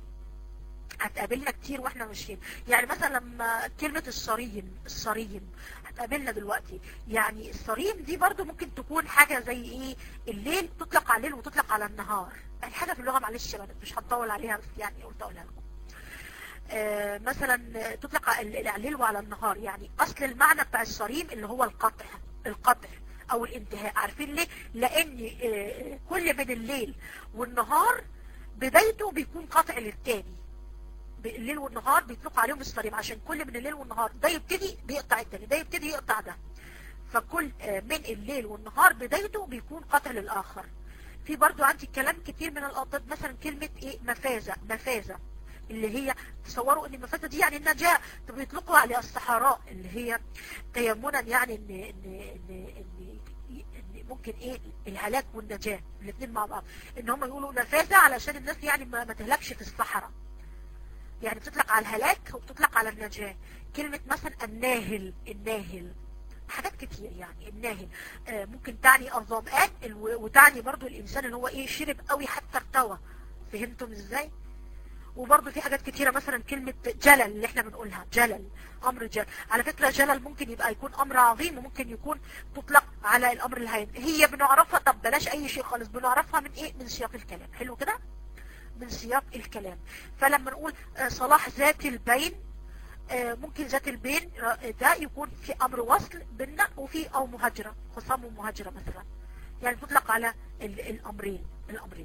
هتقابلنا كتير واحنا ماشيين يعني مثلا لما كلمة الصريم الصريم هتقابلنا دلوقتي يعني الصريم دي برضو ممكن تكون حاجة زي ايه الليل تطلق على الليل وتطلق على النهار يعني حاجة في اللغة معلش يا بنات مش هتطول عليها بس يعني قلت اقولها لكم آه، مثلا تطلق على الليل وعلى النهار يعني اصل المعنى بتاع الصريم اللي هو القطع القطع او الانتهاء عارفين ليه لان آه، كل من الليل والنهار بدايته بيكون قطع للتاني الليل والنهار بيطلق عليهم الصريم عشان كل من الليل والنهار ده يبتدي بيقطع التاني ده يبتدي يقطع ده فكل آه، من الليل والنهار بدايته بيكون قطع للآخر في برضو عندي كلام كتير من الأضداد مثلا كلمة ايه مفازة مفازة اللي هي تصوروا ان المفازة دي يعني النجاة طب بيطلقوا على الصحراء اللي هي تيمنا يعني ان ان ان, إن إن ممكن ايه الهلاك والنجاة الاثنين مع بعض ان هم يقولوا نفاذة علشان الناس يعني ما, ما تهلكش في الصحراء يعني بتطلق على الهلاك وبتطلق على النجاة كلمة مثلا الناهل الناهل حاجات كتير يعني الناهل آه ممكن تعني الظمآن الو- وتعني برضو الإنسان اللي هو إيه شرب قوي حتى ارتوى فهمتم إزاي؟ وبرضه في حاجات كتيرة مثلا كلمة جلل اللي احنا بنقولها جلل أمر جلل على فكرة جلل ممكن يبقى يكون أمر عظيم وممكن يكون تطلق على الأمر الهين هي بنعرفها طب بلاش أي شيء خالص بنعرفها من إيه من سياق الكلام حلو كده من سياق الكلام فلما نقول آه، صلاح ذات البين آه، ممكن ذات البين آه، ده يكون في أمر وصل بيننا وفي أو مهاجرة خصام ومهاجرة مثلا يعني تطلق على ال- الأمرين الأمرين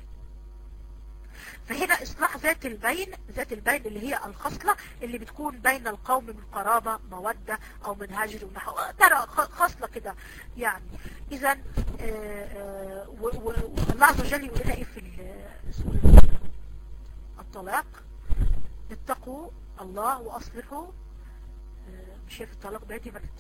فهنا إصلاح ذات البين ذات البين اللي هي الخصلة اللي بتكون بين القوم من قرابة مودة أو من هجر ونحو ترى خ- خصلة كده يعني إذا والله عز وجل يقول لنا إيه في ال- سورة الطلاق اتقوا الله وأصلحوا آه، مش هي في الطلاق بيتي بنت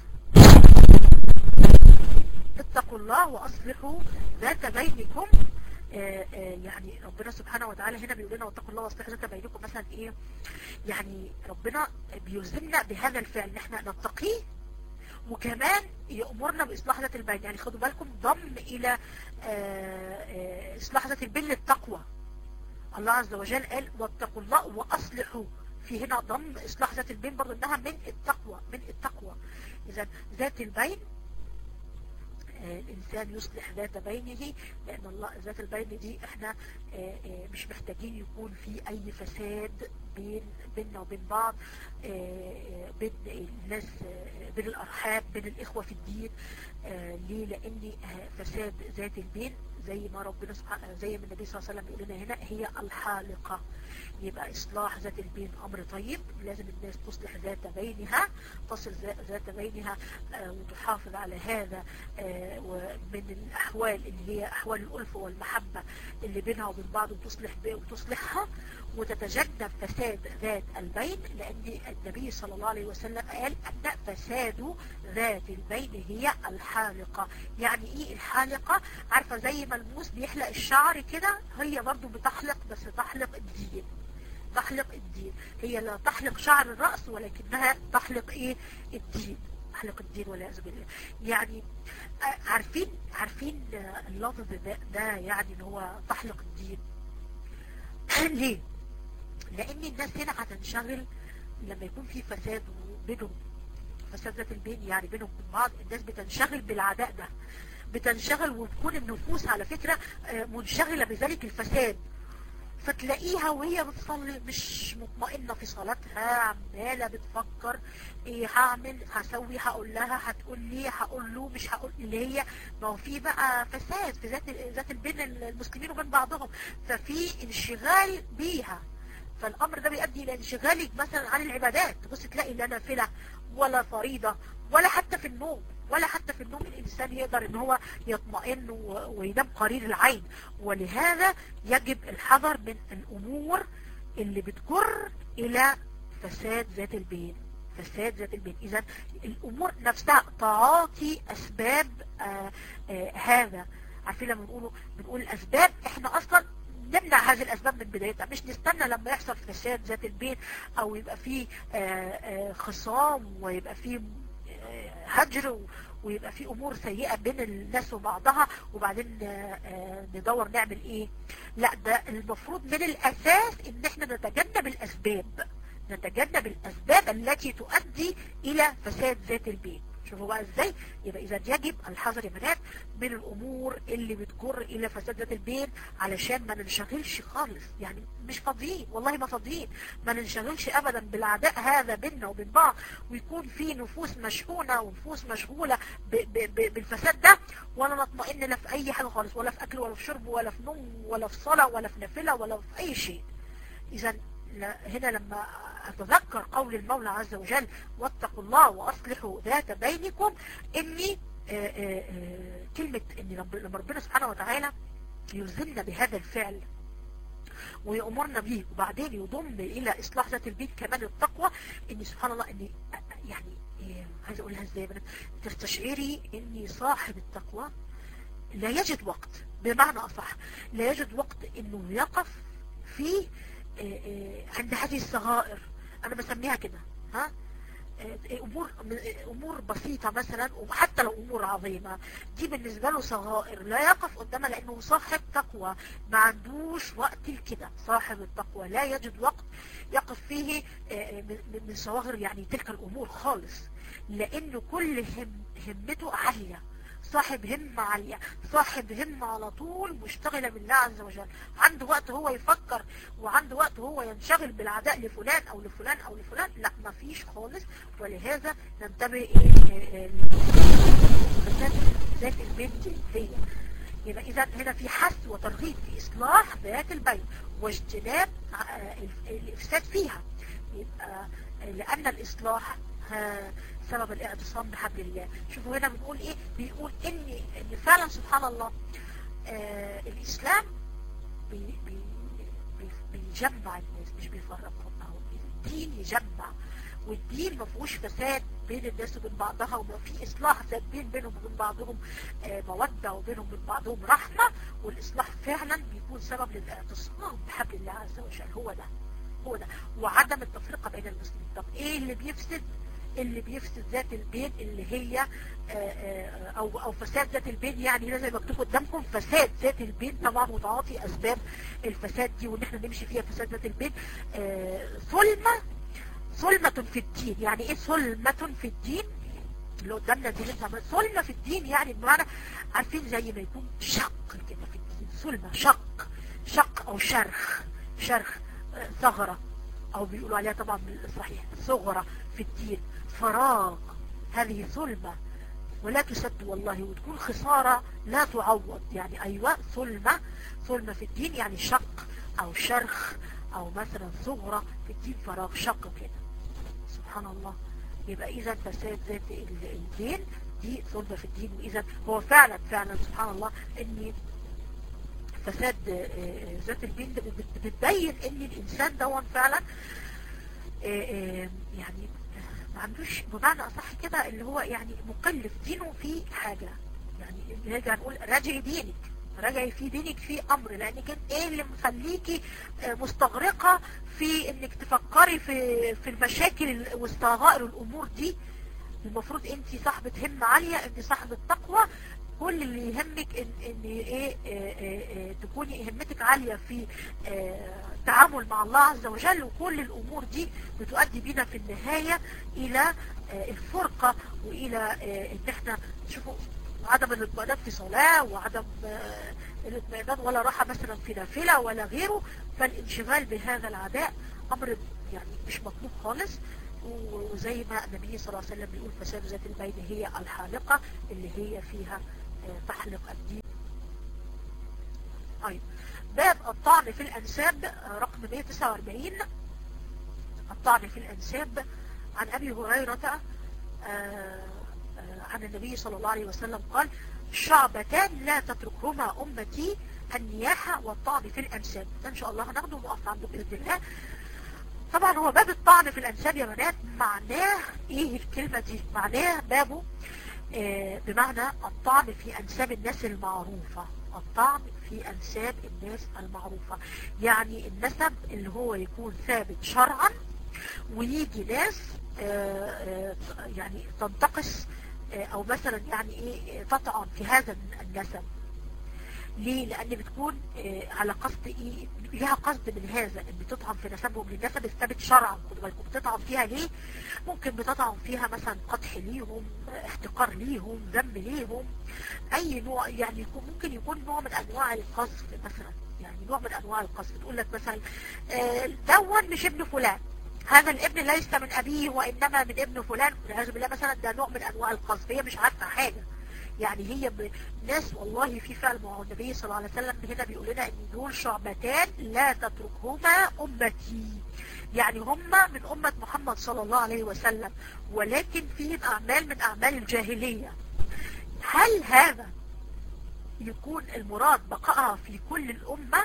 اتقوا الله وأصلحوا ذات بينكم آه، آه، يعني ربنا سبحانه وتعالى هنا بيقول لنا واتقوا الله واصلحوا ذات بينكم مثلا ايه يعني ربنا بيلزمنا بهذا الفعل ان احنا نتقيه وكمان يأمرنا بإصلاح ذات البين يعني خدوا بالكم ضم إلى آه، آه، إصلاح ذات البين للتقوى الله عز وجل قال واتقوا الله وأصلحوا في هنا ضم إصلاح ذات البين برضو إنها من التقوى من التقوى إذا ذات البين آه، الإنسان يصلح ذات بينه لأن الله ذات البين دي إحنا آه، آه، مش محتاجين يكون في أي فساد بين بيننا وبين بعض آه، آه، بين الناس آه، بين الأرحام بين الإخوة في الدين آه، ليه لأن آه، فساد ذات البين زي ما ربنا سبحانه زي ما النبي صلى الله عليه وسلم يقول لنا هنا هي الحالقة يبقى إصلاح ذات البين أمر طيب لازم الناس تصلح ذات بينها تصل ذا- ذات بينها آه، وتحافظ على هذا آه، ومن الأحوال اللي هي أحوال الألفة والمحبة اللي بينها وبين بعض وتصلح ب- وتصلحها وتتجنب فساد ذات البين لأن النبي صلى الله عليه وسلم قال أن فساد ذات البين هي الحالقة يعني إيه الحالقة عارفة زي ما الموس بيحلق الشعر كده هي برضو بتحلق بس تحلق الدين تحلق الدين هي لا تحلق شعر الرأس ولكنها تحلق ايه الدين تحلق الدين والعياذ بالله يعني آه، عارفين عارفين آه، اللفظ ده, ده يعني ان هو تحلق الدين ليه لان الناس هنا هتنشغل لما يكون في فساد بينهم فساد ذات البين يعني بينهم وبين بعض الناس بتنشغل بالعداء ده بتنشغل وتكون النفوس على فكرة آه، منشغلة بذلك الفساد فتلاقيها وهي بتصلي مش مطمئنة في صلاتها عمالة بتفكر ايه هعمل هسوي هقول لها هتقول لي هقول له مش هقول اللي هي ما هو في بقى فساد في ذات ذات بين المسلمين وبين بعضهم ففي انشغال بيها فالامر ده بيؤدي الى انشغالك مثلا عن العبادات تبص تلاقي لا نافله ولا فريضه ولا حتى في النوم ولا حتى في النوم الإنسان يقدر ان هو يطمئن وينام قرير العين ولهذا يجب الحذر من الأمور اللي بتجر إلى فساد ذات البين فساد ذات البين إذا الأمور نفسها تعاطي أسباب آآ آآ هذا عارفين لما بنقوله بنقول الأسباب احنا أصلا نمنع هذه الأسباب من بدايتها مش نستنى لما يحصل فساد ذات البين أو يبقى فيه خصام ويبقى فيه هجر ويبقى في امور سيئة بين الناس وبعضها وبعدين ندور نعمل ايه لا ده المفروض من الاساس ان احنا نتجنب الاسباب نتجنب الاسباب التي تؤدي الى فساد ذات البيت شوفوا بقى ازاي يبقى اذا يجب الحذر يا بنات من الامور اللي بتجر الى فساد ذات البين علشان ما ننشغلش خالص يعني مش فاضيين والله ما فاضيين ما ننشغلش ابدا بالعداء هذا بيننا وبين بعض ويكون في نفوس مشحونة ونفوس مشغولة ب ب ب بالفساد ده ولا نطمئن لا في اي حاجة خالص ولا في اكل ولا في شرب ولا في نوم ولا في صلاة ولا في نافلة ولا في اي شيء اذا هنا لما أتذكر قول المولى عز وجل واتقوا الله وأصلحوا ذات بينكم إني آآ آآ كلمة إن لما ربنا سبحانه وتعالى يلزمنا بهذا الفعل ويأمرنا به وبعدين يضم إلى إصلاح ذات البيت كمان التقوى إن سبحان الله إني يعني عايز أقولها إزاي بنات تستشعري إني صاحب التقوى لا يجد وقت بمعنى أصح لا يجد وقت إنه يقف في عند هذه الصغائر انا بسميها كده ها امور امور بسيطة مثلا وحتى لو امور عظيمة دي بالنسبة له صغائر لا يقف قدامها لانه صاحب تقوى ما عندوش وقت الكده صاحب التقوى لا يجد وقت يقف فيه من صغائر يعني تلك الامور خالص لانه كل هم همته عالية صاحب همة عالية صاحب همة على طول مشتغلة بالله عز وجل عنده وقت هو يفكر وعنده وقت هو ينشغل بالعداء لفلان او لفلان او لفلان لا ما فيش خالص ولهذا ننتبه ذات البنت هي يبقى اذا هنا في حث وترغيب في اصلاح ذات البين واجتناب الافساد فيها يبقى لان الاصلاح سبب الاعتصام بحبل الله شوفوا هنا بنقول ايه بيقول ان ان فعلا سبحان الله آه الاسلام بي بي بي بيجمع الناس مش بيفرقهم اهو الدين يجمع والدين ما فيهوش فساد بين الناس وبين بعضها وما في اصلاح ذات بين بينهم وبين بعضهم آه موده وبينهم وبين بعضهم رحمه والاصلاح فعلا بيكون سبب للاعتصام بحبل الله عز وجل هو ده هو ده وعدم التفرقه بين المسلمين طب ايه اللي بيفسد اللي بيفسد ذات البين اللي هي آآ آآ او او فساد ذات البين يعني لازم مكتوب قدامكم فساد ذات البين طبعا متعاطي اسباب الفساد دي وان احنا نمشي فيها فساد ذات البين ظلمه ظلمه في الدين يعني ايه ظلمه في الدين اللي قدامنا دي لسه ظلمه في الدين يعني بمعنى عارفين زي ما يكون شق كده في الدين ظلمه شق شق او شرخ شرخ ثغره او بيقولوا عليها طبعا بالصحيح ثغره في الدين فراغ هذه ظلمة ولا تسد والله وتكون خسارة لا تعوض يعني أيوة ظلمة ظلمة في الدين يعني شق أو شرخ أو مثلا ثغرة في الدين فراغ شق كده سبحان الله يبقى إذا فساد ذات الدين دي ظلمة في الدين وإذا هو فعلا فعلا سبحان الله أن فساد ذات الدين بتبين أن الإنسان دون فعلا يعني ما عندوش بمعنى أصح كده اللي هو يعني مكلف دينه في حاجة يعني نرجع نقول راجعي دينك راجعي في دينك في أمر لأنك انت ايه اللي مخليكي مستغرقة في انك تفكري في في المشاكل والصغائر الأمور دي المفروض انت صاحبة همة عالية انت صاحبة تقوى كل اللي يهمك ان, إن إيه, إيه, إيه تكوني همتك عالية في التعامل مع الله عز وجل وكل الامور دي بتؤدي بنا في النهاية الى الفرقة والى ان احنا شوفوا وعدم الاطمئنان في صلاة وعدم آه، الاطمئنان ولا راحة مثلا في نافلة ولا غيره فالانشغال بهذا العداء أمر يعني مش مطلوب خالص وزي ما النبي صلى الله عليه وسلم بيقول فساد ذات البين هي الحالقة اللي هي فيها آه، تحلق الدين طيب باب الطعن في الأنساب آه، رقم 149 الطعن في الأنساب عن أبي هريرة آه، عن النبي صلى الله عليه وسلم قال شعبتان لا تتركهما أمتي النياحة والطعن في الأنساب إن شاء الله هناخده ونقف عنده بإذن الله طبعا هو باب الطعن في الأنساب يا بنات معناه إيه الكلمة دي معناه بابه آه بمعنى الطعن في أنساب الناس المعروفة الطعن في أنساب الناس المعروفة يعني النسب اللي هو يكون ثابت شرعا ويجي ناس آه آه يعني تنتقص او مثلا يعني ايه تطعن في هذا النسب ليه لان بتكون على قصد ايه ليها قصد من هذا ان بتطعن في نسبهم للنسب الثابت شرعا خدوا بالكم بتطعن فيها ليه ممكن بتطعن فيها مثلا قدح ليهم احتقار ليهم ذم ليهم اي نوع يعني يكون ممكن يكون نوع من انواع القذف مثلا يعني نوع من انواع القذف تقول لك مثلا دون مش ابن فلان هذا الابن ليس من أبيه وإنما من ابن فلان والعياذ بالله مثلا ده نوع من أنواع القصد هي مش عارفة حاجة يعني هي ب... ناس والله في فعل مع النبي صلى الله عليه وسلم هنا بيقول لنا ان دول شعبتان لا تتركهما أمتي يعني هما من أمة محمد صلى الله عليه وسلم ولكن فيهم أعمال من أعمال الجاهلية هل هذا يكون المراد بقائها في كل الأمة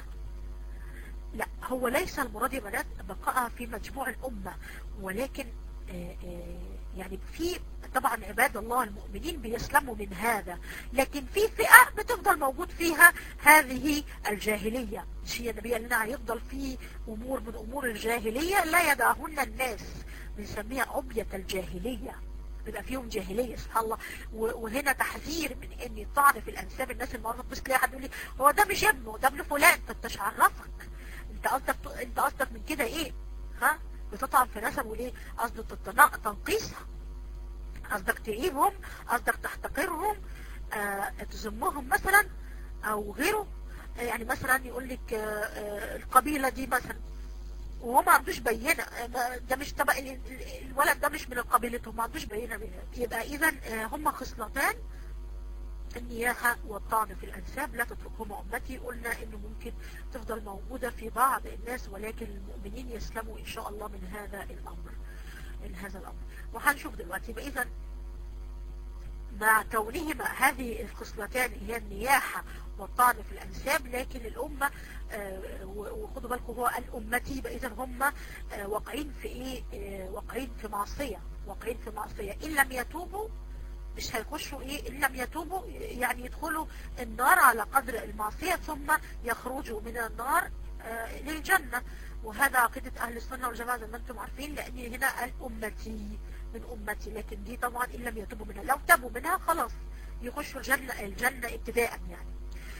لا هو ليس المراد يا بنات بقائها في مجموع الأمة ولكن آآ آآ يعني في طبعا عباد الله المؤمنين بيسلموا من هذا لكن في فئة بتفضل موجود فيها هذه الجاهلية شيء النبي قال لنا هيفضل في أمور من أمور الجاهلية لا يدعهن الناس بنسميها عبية الجاهلية بيبقى فيهم جاهلية سبحان الله وهنا تحذير من ان الطعن في الانساب الناس المعروفة بس تلاقي حد يقول لي هو ده مش ابنه ده ابن فلان انت مش عرفك انت قصدك انت قصدك من كده ايه ها بتطعن في نسب وليه قصدك تنقيصها قصدك تعيبهم قصدك تحتقرهم آه تذمهم مثلا او غيره آه يعني مثلا يقول لك آه آه القبيلة دي مثلا وهو ما عندوش بينة ده مش تبع الولد ده مش من قبيلته ما عندوش بينة يبقى اذا هم خصلتان النياحة والطعن في الأنساب لا تتركهما أمتي قلنا إنه ممكن تفضل موجودة في بعض الناس ولكن المؤمنين يسلموا إن شاء الله من هذا الأمر من هذا الأمر وهنشوف دلوقتي إذا مع كونهما هذه الخصلتان اللي هي النياحة والطعن في الأنساب لكن الأمة آه وخدوا بالكم هو الأمتي يبقى إذا هم آه واقعين في إيه آه واقعين في معصية واقعين في معصية إن لم يتوبوا مش هيخشوا ايه ان لم يتوبوا يعني يدخلوا النار على قدر المعصية ثم يخرجوا من النار آه للجنة وهذا عقيدة اهل السنة والجماعة زي ما انتم عارفين لان هنا الامتي من امتي لكن دي طبعا ان لم يتوبوا منها لو تابوا منها خلاص يخشوا الجنة الجنة ابتداء يعني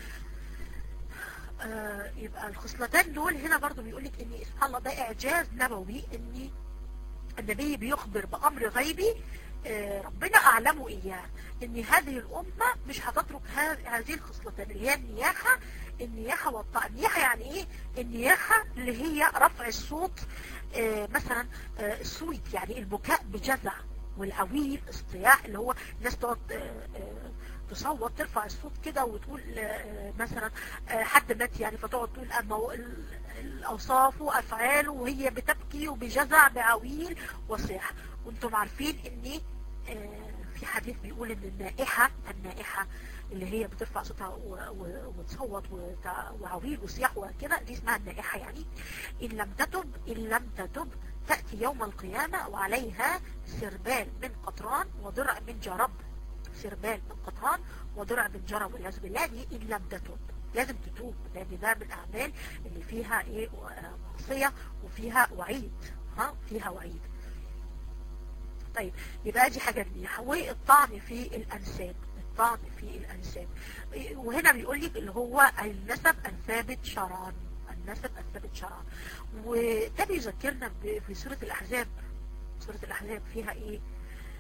آه يبقى الخصلتان دول هنا برضو بيقولك ان سبحان الله ده اعجاز نبوي ان النبي بيخبر بامر غيبي ربنا أعلمه إياه إن هذه الأمة مش هتترك هذه الخصلتين اللي هي النياحة النياحة والطاعة النياحة يعني إيه النياحة اللي هي رفع الصوت مثلا السويت يعني البكاء بجزع والعويل اصطياع اللي هو الناس تقعد تصوت ترفع الصوت كده وتقول مثلا حد مات يعني فتقعد تقول الأوصاف وأفعاله وهي بتبكي وبجزع بعويل وصياح وانتم عارفين ان في حديث بيقول ان النائحة النائحة اللي هي بترفع صوتها وتصوت وعويل وصياح وكده دي اسمها النائحة يعني ان لم تتب ان لم تتب تأتي يوم القيامة وعليها سربال من قطران وضرع من جرب سربال من قطران وضرع من جرب والعياذ بالله دي ان لم تتب لازم تتوب لان ده من الاعمال اللي فيها ايه معصية وفيها وعيد ها فيها وعيد طيب يبقى دي حاجة منيحة والطعن في الأنساب الطعن في الأنساب وهنا بيقول لك اللي هو النسب الثابت شرعا النسب الثابت شرعا وده بيذكرنا في سورة الأحزاب سورة الأحزاب فيها إيه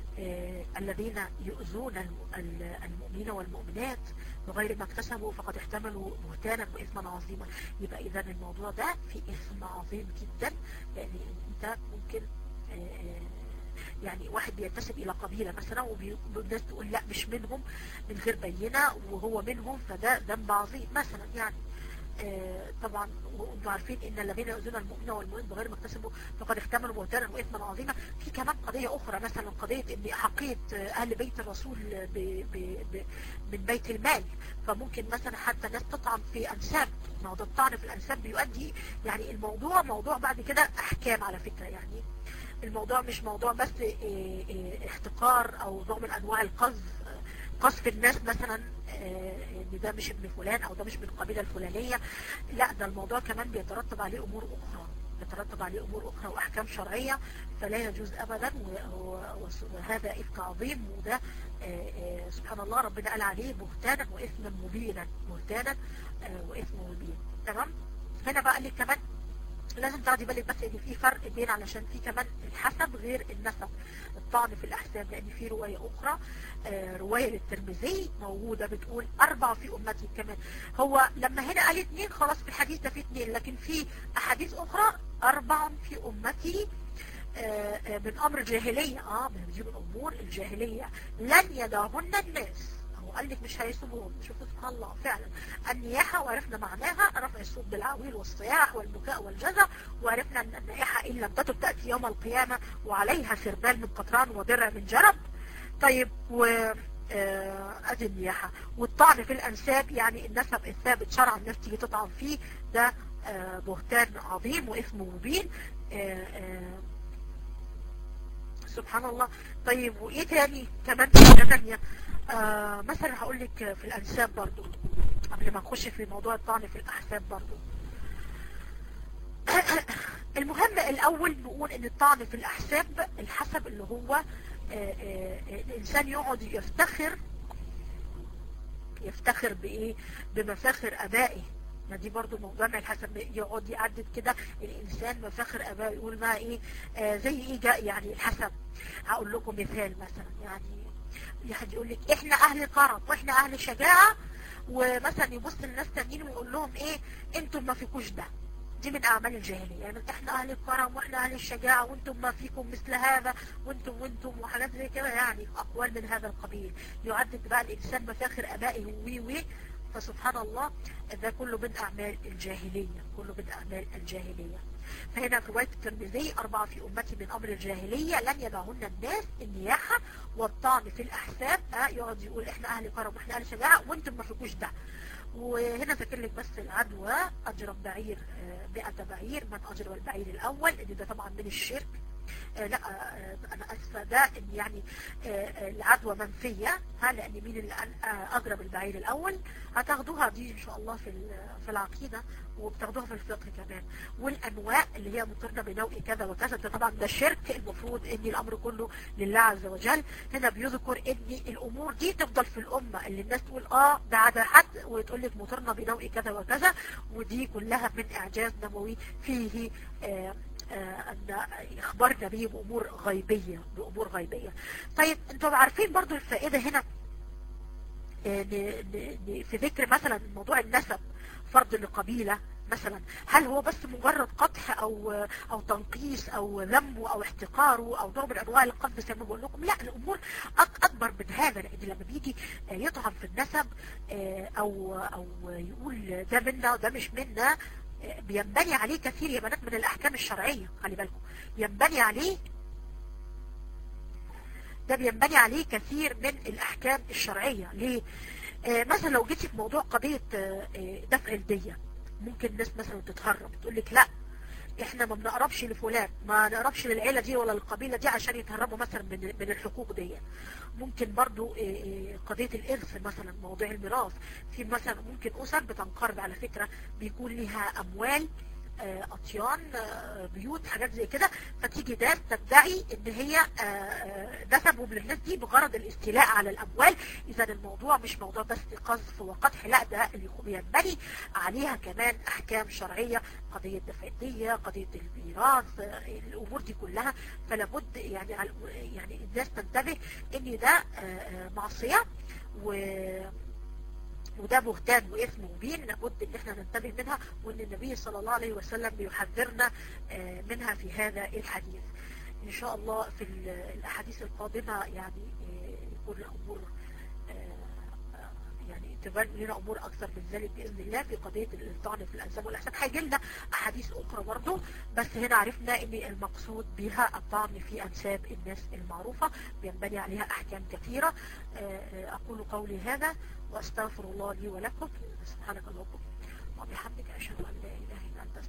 آه، الذين يؤذون المؤمنين والمؤمنات بغير ما اكتسبوا فقد احتملوا بهتانا واثما عظيما يبقى اذا الموضوع ده في اثم عظيم جدا لان انت ممكن آه، آه، يعني واحد بينتسب الى قبيلة مثلا والناس تقول لا مش منهم من غير بينة وهو منهم فده ذنب عظيم مثلا يعني آه، طبعا وانتم عارفين ان الذين يؤذون المؤمن والمؤمن بغير ما اكتسبوا فقد احتملوا بهتانا واثما عظيما في كمان قضيه اخرى مثلا قضيه ان حقيه اهل بيت الرسول ب ب ب من بيت المال فممكن مثلا حتى ناس تطعن في انساب ما هو الطعن في الانساب بيؤدي يعني الموضوع موضوع بعد كده احكام على فكره يعني الموضوع مش موضوع بس آه، آه، احتقار او نوع من انواع القذف قصف الناس مثلا آه، ان ده مش ابن فلان او ده مش من القبيلة الفلانية لا ده الموضوع كمان بيترتب عليه امور اخرى يترتب عليه امور اخرى واحكام شرعية فلا يجوز ابدا وهذا افك عظيم وده سبحان الله ربنا قال عليه بهتانا واثما مبينا بهتانا واثما مبينا تمام هنا بقى لي كمان لازم تاخدي بالك بس ان في فرق بين علشان في كمان الحسب غير النسب الطعن في الاحساب لان في رواية اخرى آه رواية للترمذي موجودة بتقول اربع في امتي كمان هو لما هنا قال اثنين خلاص في الحديث ده في اثنين لكن في احاديث اخرى اربع في امتي آه آه من امر الجاهلية اه من الامور الجاهلية لن يدعهن الناس وقال لك مش هيسيبوهم شوفوا سبحان الله فعلا النياحة وعرفنا معناها رفع الصوت بالعويل والصياح والبكاء والجزع وعرفنا ان النياحة ان لم تتب تأتي يوم القيامة وعليها سربال من قطران ودرع من جرب طيب و آه، ادي النياحة والطعن في الانساب يعني النسب الثابت شرعا الناس تيجي تطعن فيه ده آه، بهتان عظيم واسمه مبين آه، سبحان الله طيب وايه تاني كمان حاجه ثانيه آه مثلا هقول لك في الأنساب برضو قبل ما نخش في موضوع الطعن في الأحساب برضو المهم الأول نقول ان الطعن في الأحساب الحسب اللي هو آه آه الإنسان يقعد يفتخر يفتخر بإيه بمفاخر أبائه ما دي برضو موضوع ما الحسب يقعد يعدد كده الإنسان مفاخر أبائه يقول ما إيه آه زي إيه جاء يعني الحسب هقول لكم مثال مثلا يعني حد يقول لك احنا اهل كرم واحنا اهل شجاعة ومثلا يبص للناس تانيين ويقول لهم ايه انتم ما فيكوش ده دي من اعمال الجاهلية يعني احنا اهل الكرم واحنا اهل الشجاعة وانتم ما فيكم مثل هذا وانتم وانتم وحاجات زي كده يعني اقوال من هذا القبيل يعدد بقى الانسان مفاخر ابائه وي وي فسبحان الله ده كله من اعمال الجاهلية كله من اعمال الجاهلية فهنا في رواية الترمذي أربعة في أمتي من أمر الجاهلية لن يدعهن الناس النياحة والطعن في الأحساب آه يقعد يقول إحنا أهل كرم وإحنا أهل شجاعة وأنتم ما فيكوش ده وهنا ذكر لك بس العدوى أجر بعير 100 آه، بعير من أجر البعير الأول إن ده طبعا من الشرك آه، لا آه، انا اسفه ده يعني العدوى منفيه ها لان مين اللي اجرب البعير الاول هتاخدوها دي ان شاء الله في في العقيده وبتاخدوها في الفقه كمان والانواع اللي هي مقارنه بنوع كذا وكذا ده طبعا ده شرك المفروض ان الامر كله لله عز وجل هنا بيذكر ان الامور دي تفضل في الامه اللي الناس تقول اه ده عدا حد وتقول لك مقارنه بنوع كذا وكذا ودي كلها من اعجاز نبوي فيه آه آه ان اخبرنا به بامور غيبيه بامور غيبيه طيب انتوا عارفين برضو الفائده هنا آه، في ذكر مثلا موضوع النسب فرض لقبيلة مثلا هل هو بس مجرد قطح او او تنقيص او ذنبه او احتقاره او نوع من انواع القذف زي ما بقول لكم لا الامور اكبر من هذا لان لما بيجي يطعن في النسب آه، او او يقول ده منا وده مش منا آه، بينبني عليه كثير يا بنات من الاحكام الشرعية خلي بالكم ينبني عليه ده بينبني عليه كثير من الاحكام الشرعية ليه آه، مثلا لو جيتي في موضوع قضية آه، آه، دفع الدية ممكن الناس مثلا تتهرب تقول لك لا احنا ما بنقربش لفلان ما نقربش للعيلة دي ولا للقبيلة دي عشان يتهربوا مثلا من من الحقوق دي ممكن برضو قضية الارث مثلا موضوع الميراث في مثلا ممكن اسر بتنقرض على فكرة بيكون لها اموال آه، اطيان آه، بيوت حاجات زي كده فتيجي ناس تدعي ان هي آه، آه، نسبوا للناس دي بغرض الاستيلاء على الاموال اذا الموضوع مش موضوع بس قذف وقدح لا ده اللي ينبني عليها كمان احكام شرعية قضية دفع الدية قضية الميراث آه، الامور دي كلها فلا بد يعني على- يعني الناس تنتبه ان ده آه، آه، معصية و وده بهتان واثم مبين لابد ان احنا ننتبه منها وان النبي صلى الله عليه وسلم بيحذرنا آه، منها في هذا الحديث ان شاء الله في ال- الاحاديث القادمة يعني آه، يكون الامور آه، آه، يعني تبان لنا امور اكثر من ذلك باذن الله في قضيه الطعن في الانساب والاحسان هيجي لنا احاديث اخرى برضه بس هنا عرفنا ان المقصود بها الطعن في انساب الناس المعروفه بينبني عليها احكام كثيره آه، آه، اقول قولي هذا واستغفر الله لي ولكم سبحانك اللهم وبحمدك اشهد ان لا اله الا انت